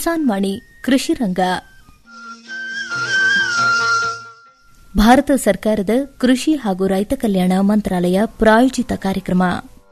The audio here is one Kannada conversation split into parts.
ಕಿಸಾನ್ ವಾಣಿ ಕೃಷಿ ರಂಗ ಭಾರತ ಸರ್ಕಾರದ ಕೃಷಿ ಹಾಗೂ ರೈತ ಕಲ್ಯಾಣ ಮಂತ್ರಾಲಯ ಪ್ರಾಯೋಜಿತ ಕಾರ್ಯಕ್ರಮ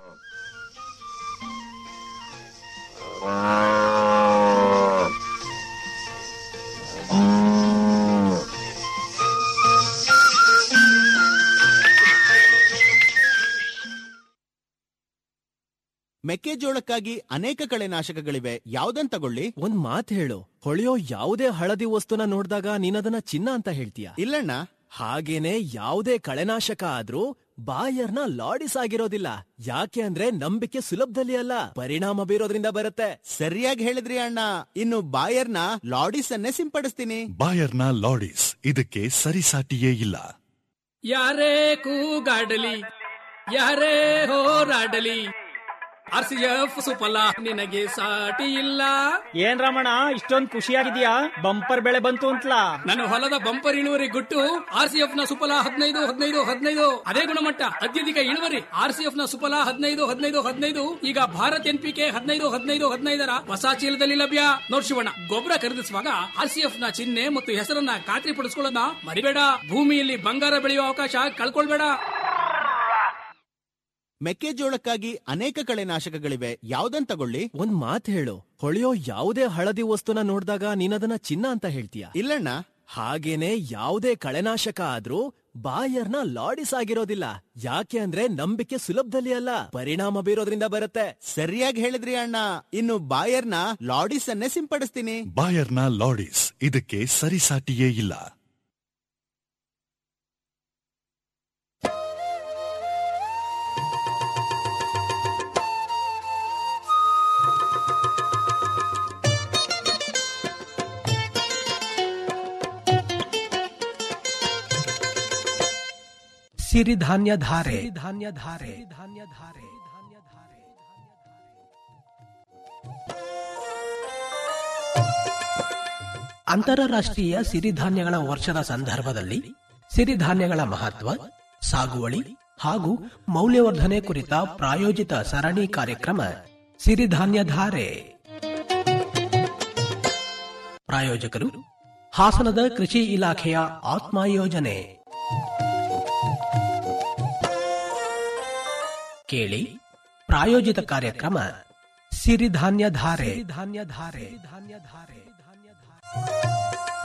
ಮೆಕ್ಕೆಜೋಳಕ್ಕಾಗಿ ಅನೇಕ ಕಳೆನಾಶಕಗಳಿವೆ ಯಾವ್ದನ್ ತಗೊಳ್ಳಿ ಒಂದ್ ಮಾತ್ ಹೇಳು ಹೊಳೆಯೋ ಯಾವುದೇ ಹಳದಿ ವಸ್ತುನ ನೋಡಿದಾಗ ನೀನದನ್ನ ಚಿನ್ನ ಅಂತ ಹೇಳ್ತೀಯ ಇಲ್ಲಣ್ಣ ಹಾಗೇನೆ ಯಾವುದೇ ಕಳೆನಾಶಕ ಆದ್ರೂ ಬಾಯರ್ನ ಲಾಡಿಸ್ ಆಗಿರೋದಿಲ್ಲ ಯಾಕೆ ಅಂದ್ರೆ ನಂಬಿಕೆ ಸುಲಭದಲ್ಲಿ ಅಲ್ಲ ಪರಿಣಾಮ ಬೀರೋದ್ರಿಂದ ಬರುತ್ತೆ ಸರಿಯಾಗಿ ಹೇಳಿದ್ರಿ ಅಣ್ಣ ಇನ್ನು ಬಾಯರ್ನ ಲಾಡಿಸ್ ಅನ್ನೇ ಸಿಂಪಡಿಸ್ತೀನಿ ಬಾಯರ್ನ ಲಾಡಿಸ್ ಇದಕ್ಕೆ ಸರಿಸಾಟಿಯೇ ಇಲ್ಲ ಯಾರೇ ಕೂಗಾಡಲಿ ಯಾರೇ ಹೋರಾಡಲಿ ಆರ್ ಸಿ ಎಫ್ ಸುಫಲ ನಿನಗೆ ಸಾಟಿ ಇಲ್ಲ ಏನ್ ರಮಣ ಇಷ್ಟೊಂದ್ ಖುಷಿಯಾಗಿದ್ಯಾ ಬಂಪರ್ ಬೆಳೆ ಬಂತು ಅಂತಲಾ ನನ್ನ ಹೊಲದ ಬಂಪರ್ ಇಳುವರಿ ಗುಟ್ಟು ಆರ್ ಸಿ ಎಫ್ ನ ಸುಫಲ ಹದಿನೈದು ಹದಿನೈದು ಹದಿನೈದು ಅದೇ ಗುಣಮಟ್ಟ ಅತ್ಯಧಿಕ ಇಳುವರಿ ಆರ್ ಸಿ ಎಫ್ ನ ಸುಫಲ ಹದಿನೈದು ಹದಿನೈದು ಹದಿನೈದು ಈಗ ಭಾರತ್ ಎನ್ ಪಿ ಕೆ ಹದಿನೈದು ಹದಿನೈದು ಹದಿನೈದರ ಹೊಸ ಚೀಲದಲ್ಲಿ ಲಭ್ಯ ನೋಡ್ ಶಿವಣ್ಣ ಗೊಬ್ಬರ ಖರೀದಿಸುವಾಗ ಆರ್ ಸಿ ಎಫ್ ನ ಚಿಹ್ನೆ ಮತ್ತು ಹೆಸರನ್ನ ಖಾತ್ರಿ ಪಡಿಸ್ಕೊಳ್ಳೋದನ್ನ ಮರಿಬೇಡ ಭೂಮಿಯಲ್ಲಿ ಬಂಗಾರ ಬೆಳೆಯುವ ಅವಕಾಶ ಕಳ್ಕೊಳ್ಬೇಡ ಮೆಕ್ಕೆಜೋಳಕ್ಕಾಗಿ ಅನೇಕ ಕಳೆನಾಶಕಗಳಿವೆ ಯಾವ್ದನ್ ತಗೊಳ್ಳಿ ಒಂದ್ ಮಾತ್ ಹೇಳು ಹೊಳೆಯೋ ಯಾವುದೇ ಹಳದಿ ವಸ್ತುನ ನೋಡಿದಾಗ ನೀನದನ್ನ ಚಿನ್ನ ಅಂತ ಹೇಳ್ತೀಯ ಇಲ್ಲಣ್ಣ ಹಾಗೇನೆ ಯಾವುದೇ ಕಳೆನಾಶಕ ಆದ್ರೂ ಬಾಯರ್ನ ಲಾಡಿಸ್ ಆಗಿರೋದಿಲ್ಲ ಯಾಕೆ ಅಂದ್ರೆ ನಂಬಿಕೆ ಸುಲಭದಲ್ಲಿ ಅಲ್ಲ ಪರಿಣಾಮ ಬೀರೋದ್ರಿಂದ ಬರುತ್ತೆ ಸರಿಯಾಗಿ ಹೇಳಿದ್ರಿ ಅಣ್ಣ ಇನ್ನು ಬಾಯರ್ನ ಲಾಡಿಸ್ ಅನ್ನೇ ಸಿಂಪಡಿಸ್ತೀನಿ ಬಾಯರ್ನ ಲಾಡಿಸ್ ಇದಕ್ಕೆ ಸರಿಸಾಟಿಯೇ ಇಲ್ಲ ಸಿರಿಧಾನ್ಯ ಧಾರೆ ಧಾನ್ಯ ಧಾರೆ ಧಾನ್ಯ ಧಾರೆ ಧಾನ್ಯ ಧಾರೆ ಅಂತಾರಾಷ್ಟ್ರೀಯ ಸಿರಿಧಾನ್ಯಗಳ ವರ್ಷದ ಸಂದರ್ಭದಲ್ಲಿ ಸಿರಿಧಾನ್ಯಗಳ ಮಹತ್ವ ಸಾಗುವಳಿ ಹಾಗೂ ಮೌಲ್ಯವರ್ಧನೆ ಕುರಿತ ಪ್ರಾಯೋಜಿತ ಸರಣಿ ಕಾರ್ಯಕ್ರಮ ಸಿರಿಧಾನ್ಯ ಧಾರೆ ಪ್ರಾಯೋಜಕರು ಹಾಸನದ ಕೃಷಿ ಇಲಾಖೆಯ ಆತ್ಮ ಯೋಜನೆ ಕೇಳಿ ಪ್ರಾಯೋಜಿತ ಕಾರ್ಯಕ್ರಮ ಸಿರಿಧಾನ್ಯ ಧಾರೆ ಧಾನ್ಯ ಧಾರೆ ಧಾನ್ಯ ಧಾರೆ ಧಾನ್ಯ ಧಾರೆ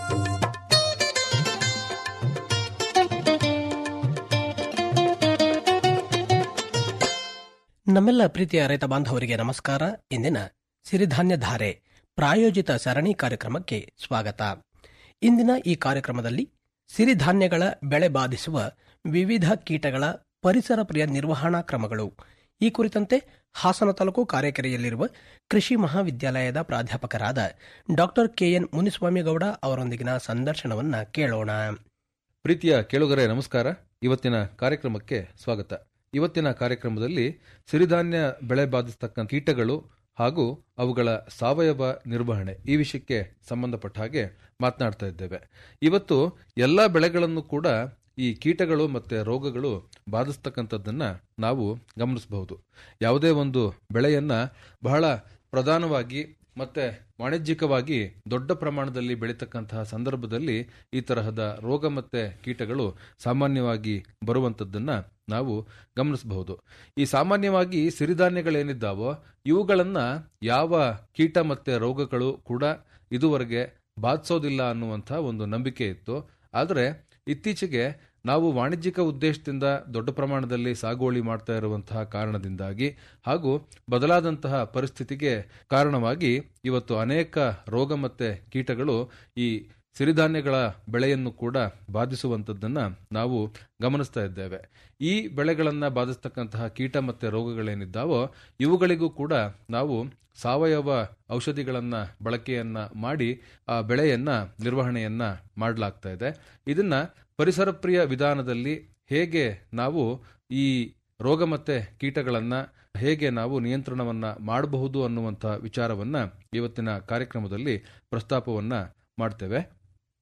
ನಮ್ಮೆಲ್ಲ ಪ್ರೀತಿಯ ರೈತ ಬಾಂಧವರಿಗೆ ನಮಸ್ಕಾರ ಇಂದಿನ ಸಿರಿಧಾನ್ಯ ಧಾರೆ ಪ್ರಾಯೋಜಿತ ಸರಣಿ ಕಾರ್ಯಕ್ರಮಕ್ಕೆ ಸ್ವಾಗತ ಇಂದಿನ ಈ ಕಾರ್ಯಕ್ರಮದಲ್ಲಿ ಸಿರಿಧಾನ್ಯಗಳ ಬೆಳೆ ಬಾಧಿಸುವ ವಿವಿಧ ಕೀಟಗಳ ಪರಿಸರ ಪ್ರಿಯ ನಿರ್ವಹಣಾ ಕ್ರಮಗಳು ಈ ಕುರಿತಂತೆ ಹಾಸನ ತಾಲೂಕು ಕಾರ್ಯಕೆರೆಯಲ್ಲಿರುವ ಕೃಷಿ ಮಹಾವಿದ್ಯಾಲಯದ ಪ್ರಾಧ್ಯಾಪಕರಾದ ಡಾಕ್ಟರ್ ಕೆಎನ್ ಮುನಿಸ್ವಾಮಿಗೌಡ ಅವರೊಂದಿಗಿನ ಸಂದರ್ಶನವನ್ನ ಕೇಳೋಣ ಪ್ರೀತಿಯ ಕೇಳುಗರೆ ನಮಸ್ಕಾರ ಇವತ್ತಿನ ಕಾರ್ಯಕ್ರಮಕ್ಕೆ ಸ್ವಾಗತ ಇವತ್ತಿನ ಕಾರ್ಯಕ್ರಮದಲ್ಲಿ ಸಿರಿಧಾನ್ಯ ಬೆಳೆ ಬಾಧಿಸ್ತಕ್ಕಂಥ ಕೀಟಗಳು ಹಾಗೂ ಅವುಗಳ ಸಾವಯವ ನಿರ್ವಹಣೆ ಈ ವಿಷಯಕ್ಕೆ ಸಂಬಂಧಪಟ್ಟ ಹಾಗೆ ಮಾತನಾಡ್ತಾ ಇದ್ದೇವೆ ಇವತ್ತು ಎಲ್ಲ ಬೆಳೆಗಳನ್ನು ಕೂಡ ಈ ಕೀಟಗಳು ಮತ್ತೆ ರೋಗಗಳು ಬಾಧಿಸ್ತಕ್ಕಂಥದ್ದನ್ನ ನಾವು ಗಮನಿಸಬಹುದು ಯಾವುದೇ ಒಂದು ಬೆಳೆಯನ್ನ ಬಹಳ ಪ್ರಧಾನವಾಗಿ ಮತ್ತೆ ವಾಣಿಜ್ಯಿಕವಾಗಿ ದೊಡ್ಡ ಪ್ರಮಾಣದಲ್ಲಿ ಬೆಳೀತಕ್ಕಂತಹ ಸಂದರ್ಭದಲ್ಲಿ ಈ ತರಹದ ರೋಗ ಮತ್ತೆ ಕೀಟಗಳು ಸಾಮಾನ್ಯವಾಗಿ ಬರುವಂಥದ್ದನ್ನ ನಾವು ಗಮನಿಸಬಹುದು ಈ ಸಾಮಾನ್ಯವಾಗಿ ಸಿರಿಧಾನ್ಯಗಳೇನಿದ್ದಾವೋ ಇವುಗಳನ್ನ ಯಾವ ಕೀಟ ಮತ್ತೆ ರೋಗಗಳು ಕೂಡ ಇದುವರೆಗೆ ಬಾಧಿಸೋದಿಲ್ಲ ಅನ್ನುವಂಥ ಒಂದು ನಂಬಿಕೆ ಇತ್ತು ಆದರೆ ಇತ್ತೀಚೆಗೆ ನಾವು ವಾಣಿಜ್ಯಿಕ ಉದ್ದೇಶದಿಂದ ದೊಡ್ಡ ಪ್ರಮಾಣದಲ್ಲಿ ಸಾಗುವಳಿ ಮಾಡ್ತಾ ಇರುವಂತಹ ಕಾರಣದಿಂದಾಗಿ ಹಾಗೂ ಬದಲಾದಂತಹ ಪರಿಸ್ಥಿತಿಗೆ ಕಾರಣವಾಗಿ ಇವತ್ತು ಅನೇಕ ರೋಗ ಮತ್ತೆ ಕೀಟಗಳು ಈ ಸಿರಿಧಾನ್ಯಗಳ ಬೆಳೆಯನ್ನು ಕೂಡ ಬಾಧಿಸುವಂಥದ್ದನ್ನ ನಾವು ಗಮನಿಸ್ತಾ ಇದ್ದೇವೆ ಈ ಬೆಳೆಗಳನ್ನ ಬಾಧಿಸ್ತಕ್ಕಂತಹ ಕೀಟ ಮತ್ತೆ ರೋಗಗಳೇನಿದ್ದಾವೋ ಇವುಗಳಿಗೂ ಕೂಡ ನಾವು ಸಾವಯವ ಔಷಧಿಗಳನ್ನ ಬಳಕೆಯನ್ನ ಮಾಡಿ ಆ ಬೆಳೆಯನ್ನ ನಿರ್ವಹಣೆಯನ್ನ ಮಾಡಲಾಗ್ತಾ ಇದೆ ಇದನ್ನ ಪರಿಸರ ಪ್ರಿಯ ವಿಧಾನದಲ್ಲಿ ಹೇಗೆ ನಾವು ಈ ರೋಗ ಮತ್ತೆ ಕೀಟಗಳನ್ನ ಹೇಗೆ ನಾವು ನಿಯಂತ್ರಣವನ್ನ ಮಾಡಬಹುದು ಅನ್ನುವಂಥ ವಿಚಾರವನ್ನ ಇವತ್ತಿನ ಕಾರ್ಯಕ್ರಮದಲ್ಲಿ ಪ್ರಸ್ತಾಪವನ್ನ ಮಾಡ್ತೇವೆ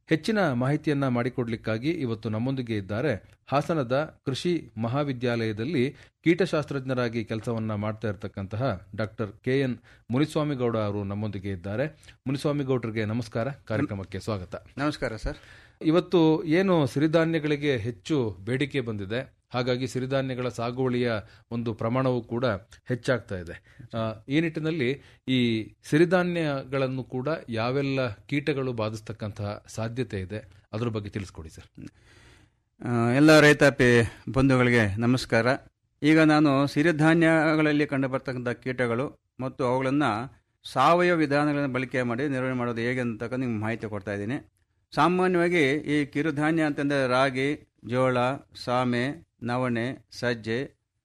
ಹೆಚ್ಚಿನ ಮಾಹಿತಿಯನ್ನ ಮಾಡಿಕೊಡ್ಲಿಕ್ಕಾಗಿ ಇವತ್ತು ನಮ್ಮೊಂದಿಗೆ ಇದ್ದಾರೆ ಹಾಸನದ ಕೃಷಿ ಮಹಾವಿದ್ಯಾಲಯದಲ್ಲಿ ಕೀಟಶಾಸ್ತ್ರಜ್ಞರಾಗಿ ಕೆಲಸವನ್ನ ಮಾಡ್ತಾ ಇರತಕ್ಕಂತಹ ಡಾಕ್ಟರ್ ಕೆ ಎನ್ ಮುನಿಸ್ವಾಮಿಗೌಡ ಅವರು ನಮ್ಮೊಂದಿಗೆ ಇದ್ದಾರೆ ಮುನಿಸ್ವಾಮಿಗೌಡರಿಗೆ ನಮಸ್ಕಾರ ಕಾರ್ಯಕ್ರಮಕ್ಕೆ ಸ್ವಾಗತ ನಮಸ್ಕಾರ ಸರ್ ಇವತ್ತು ಏನು ಸಿರಿಧಾನ್ಯಗಳಿಗೆ ಹೆಚ್ಚು ಬೇಡಿಕೆ ಬಂದಿದೆ ಹಾಗಾಗಿ ಸಿರಿಧಾನ್ಯಗಳ ಸಾಗುವಳಿಯ ಒಂದು ಪ್ರಮಾಣವು ಕೂಡ ಹೆಚ್ಚಾಗ್ತಾ ಇದೆ ಆ, ಈ ನಿಟ್ಟಿನಲ್ಲಿ ಈ ಸಿರಿಧಾನ್ಯಗಳನ್ನು ಕೂಡ ಯಾವೆಲ್ಲ ಕೀಟಗಳು ಬಾಧಿಸ್ತಕ್ಕಂತಹ ಸಾಧ್ಯತೆ ಇದೆ ಅದ್ರ ಬಗ್ಗೆ ತಿಳಿಸ್ಕೊಡಿ ಸರ್ ಆ, ಎಲ್ಲ ರೈತಾಪಿ ಬಂಧುಗಳಿಗೆ ನಮಸ್ಕಾರ ಈಗ ನಾನು ಸಿರಿಧಾನ್ಯಗಳಲ್ಲಿ ಕಂಡುಬರ್ತಕ್ಕಂಥ ಕೀಟಗಳು ಮತ್ತು ಅವುಗಳನ್ನು ಸಾವಯವ ವಿಧಾನಗಳನ್ನು ಬಳಕೆ ಮಾಡಿ ನಿರ್ವಹಣೆ ಮಾಡೋದು ಹೇಗೆ ಅಂತಕ್ಕ ನಿಮ್ಗೆ ಮಾಹಿತಿ ಕೊಡ್ತಾ ಇದ್ದೀನಿ ಸಾಮಾನ್ಯವಾಗಿ ಈ ಕಿರುಧಾನ್ಯ ಅಂತಂದರೆ ರಾಗಿ ಜೋಳ ಸಾಮೆ ನವಣೆ ಸಜ್ಜೆ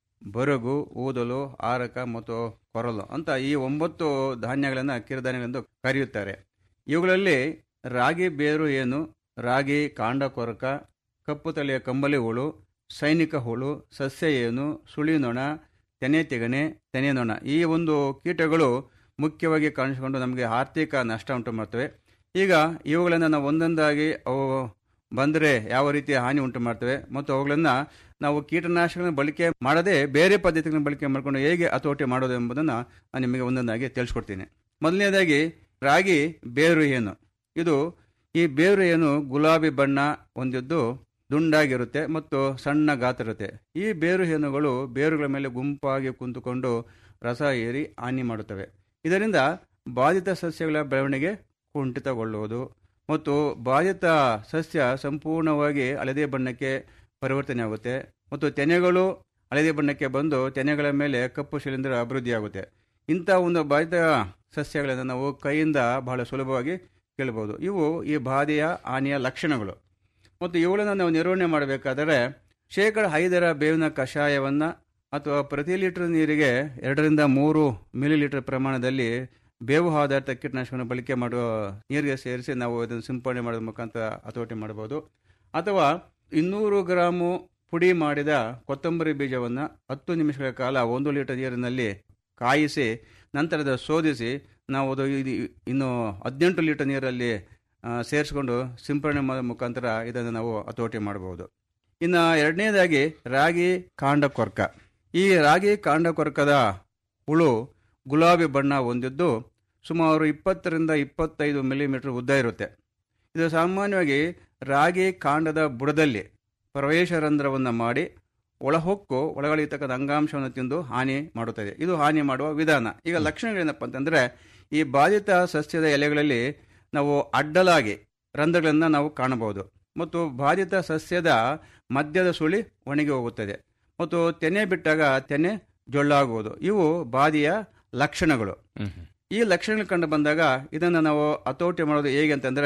ಬರಗು ಊದಲು ಆರಕ ಮತ್ತು ಕೊರಲು ಅಂತ ಈ ಒಂಬತ್ತು ಧಾನ್ಯಗಳನ್ನು ಕಿರುಧಾನ್ಯಗಳೆಂದು ಕರೆಯುತ್ತಾರೆ ಇವುಗಳಲ್ಲಿ ರಾಗಿ ಬೇರು ಏನು ರಾಗಿ ಕಾಂಡ ಕೊರಕ ಕಪ್ಪು ತಲೆಯ ಕಂಬಳಿ ಹುಳು ಸೈನಿಕ ಹುಳು ಸಸ್ಯ ಏನು ಸುಳಿನೊಣ ತೆನೆ ತೆಗಣೆ ತೆನೆ ನೊಣ ಈ ಒಂದು ಕೀಟಗಳು ಮುಖ್ಯವಾಗಿ ಕಾಣಿಸಿಕೊಂಡು ನಮಗೆ ಆರ್ಥಿಕ ನಷ್ಟ ಉಂಟು ಮಾಡ್ತವೆ ಈಗ ಇವುಗಳನ್ನು ನಾವು ಒಂದೊಂದಾಗಿ ಅವು ಬಂದರೆ ಯಾವ ರೀತಿಯ ಹಾನಿ ಉಂಟು ಮಾಡ್ತವೆ ಮತ್ತು ಅವುಗಳನ್ನು ನಾವು ಕೀಟನಾಶಕಗಳನ್ನು ಬಳಕೆ ಮಾಡದೆ ಬೇರೆ ಪದ್ಧತಿಗಳನ್ನು ಬಳಕೆ ಮಾಡಿಕೊಂಡು ಹೇಗೆ ಹತೋಟಿ ಮಾಡೋದು ಎಂಬುದನ್ನು ನಾನು ನಿಮಗೆ ಒಂದೊಂದಾಗಿ ತಿಳಿಸ್ಕೊಡ್ತೀನಿ ಮೊದಲನೇದಾಗಿ ರಾಗಿ ಬೇರು ಏನು ಇದು ಈ ಬೇರು ಏನು ಗುಲಾಬಿ ಬಣ್ಣ ಹೊಂದಿದ್ದು ದುಂಡಾಗಿರುತ್ತೆ ಮತ್ತು ಸಣ್ಣ ಗಾತ್ರ ಇರುತ್ತೆ ಈ ಬೇರು ಹೇನುಗಳು ಬೇರುಗಳ ಮೇಲೆ ಗುಂಪಾಗಿ ಕುಂತುಕೊಂಡು ರಸ ಏರಿ ಹಾನಿ ಮಾಡುತ್ತವೆ ಇದರಿಂದ ಬಾಧಿತ ಸಸ್ಯಗಳ ಬೆಳವಣಿಗೆ ಕುಂಠಿತಗೊಳ್ಳುವುದು ಮತ್ತು ಬಾಧಿತ ಸಸ್ಯ ಸಂಪೂರ್ಣವಾಗಿ ಹಳದಿ ಬಣ್ಣಕ್ಕೆ ಪರಿವರ್ತನೆ ಆಗುತ್ತೆ ಮತ್ತು ತೆನೆಗಳು ಹಳದಿ ಬಣ್ಣಕ್ಕೆ ಬಂದು ತೆನೆಗಳ ಮೇಲೆ ಕಪ್ಪು ಶಿಲೀಂಧ್ರ ಅಭಿವೃದ್ಧಿಯಾಗುತ್ತೆ ಇಂಥ ಒಂದು ಬಾಧಿತ ಸಸ್ಯಗಳನ್ನು ನಾವು ಕೈಯಿಂದ ಬಹಳ ಸುಲಭವಾಗಿ ಕೇಳಬಹುದು ಇವು ಈ ಬಾಧೆಯ ಹಾನಿಯ ಲಕ್ಷಣಗಳು ಮತ್ತು ಇವುಗಳನ್ನು ನಾವು ನಿರ್ವಹಣೆ ಮಾಡಬೇಕಾದರೆ ಶೇಕಡ ಐದರ ಬೇವಿನ ಕಷಾಯವನ್ನು ಅಥವಾ ಪ್ರತಿ ಲೀಟರ್ ನೀರಿಗೆ ಎರಡರಿಂದ ಮೂರು ಮಿಲಿ ಲೀಟರ್ ಪ್ರಮಾಣದಲ್ಲಿ ಬೇವು ಆಧಾರಿತ ಕೀಟನಾಶಕವನ್ನು ಬಳಕೆ ಮಾಡುವ ನೀರಿಗೆ ಸೇರಿಸಿ ನಾವು ಇದನ್ನು ಸಿಂಪಡಣೆ ಮಾಡೋದ್ರ ಮುಖಾಂತರ ಹತೋಟಿ ಮಾಡಬಹುದು ಅಥವಾ ಇನ್ನೂರು ಗ್ರಾಮು ಪುಡಿ ಮಾಡಿದ ಕೊತ್ತಂಬರಿ ಬೀಜವನ್ನು ಹತ್ತು ನಿಮಿಷಗಳ ಕಾಲ ಒಂದು ಲೀಟರ್ ನೀರಿನಲ್ಲಿ ಕಾಯಿಸಿ ನಂತರದ ಶೋಧಿಸಿ ನಾವು ಅದು ಇದು ಇನ್ನು ಹದಿನೆಂಟು ಲೀಟರ್ ನೀರಲ್ಲಿ ಆ, ಸೇರಿಸ್ಕೊಂಡು ಸಿಂಪಡಣೆ ಮಾಡೋ ಮುಖಾಂತರ ಇದನ್ನು ನಾವು ಹತೋಟಿ ಮಾಡಬಹುದು ಇನ್ನು ಎರಡನೇದಾಗಿ ರಾಗಿ ಕಾಂಡ ಕೊರ್ಕ ಈ ರಾಗಿ ಕಾಂಡ ಕೊರ್ಕದ ಹುಳು ಗುಲಾಬಿ ಬಣ್ಣ ಹೊಂದಿದ್ದು ಸುಮಾರು ಇಪ್ಪತ್ತರಿಂದ ಇಪ್ಪತ್ತೈದು ಮಿಲಿಮೀಟರ್ ಉದ್ದ ಇರುತ್ತೆ ಇದು ಸಾಮಾನ್ಯವಾಗಿ ರಾಗಿ ಕಾಂಡದ ಬುಡದಲ್ಲಿ ಪ್ರವೇಶ ರಂಧ್ರವನ್ನು ಮಾಡಿ ಒಳಹೊಕ್ಕು ಒಳಗಳಿರ್ತಕ್ಕಂಥ ಅಂಗಾಂಶವನ್ನು ತಿಂದು ಹಾನಿ ಮಾಡುತ್ತದೆ ಇದು ಹಾನಿ ಮಾಡುವ ವಿಧಾನ ಈಗ ಲಕ್ಷಣಗಳೇನಪ್ಪ ಅಂತಂದರೆ ಈ ಬಾಧಿತ ಸಸ್ಯದ ಎಲೆಗಳಲ್ಲಿ ನಾವು ಅಡ್ಡಲಾಗಿ ರಂಧ್ರಗಳನ್ನು ನಾವು ಕಾಣಬಹುದು ಮತ್ತು ಬಾಧಿತ ಸಸ್ಯದ ಮಧ್ಯದ ಸುಳಿ ಒಣಗಿ ಹೋಗುತ್ತದೆ ಮತ್ತು ತೆನೆ ಬಿಟ್ಟಾಗ ತೆನೆ ಜೊಳ್ಳಾಗುವುದು ಇವು ಬಾಧಿಯ ಲಕ್ಷಣಗಳು ಈ ಲಕ್ಷಣಗಳು ಕಂಡು ಬಂದಾಗ ಇದನ್ನು ನಾವು ಹತೋಟಿ ಮಾಡೋದು ಹೇಗೆ ಅಂತಂದರೆ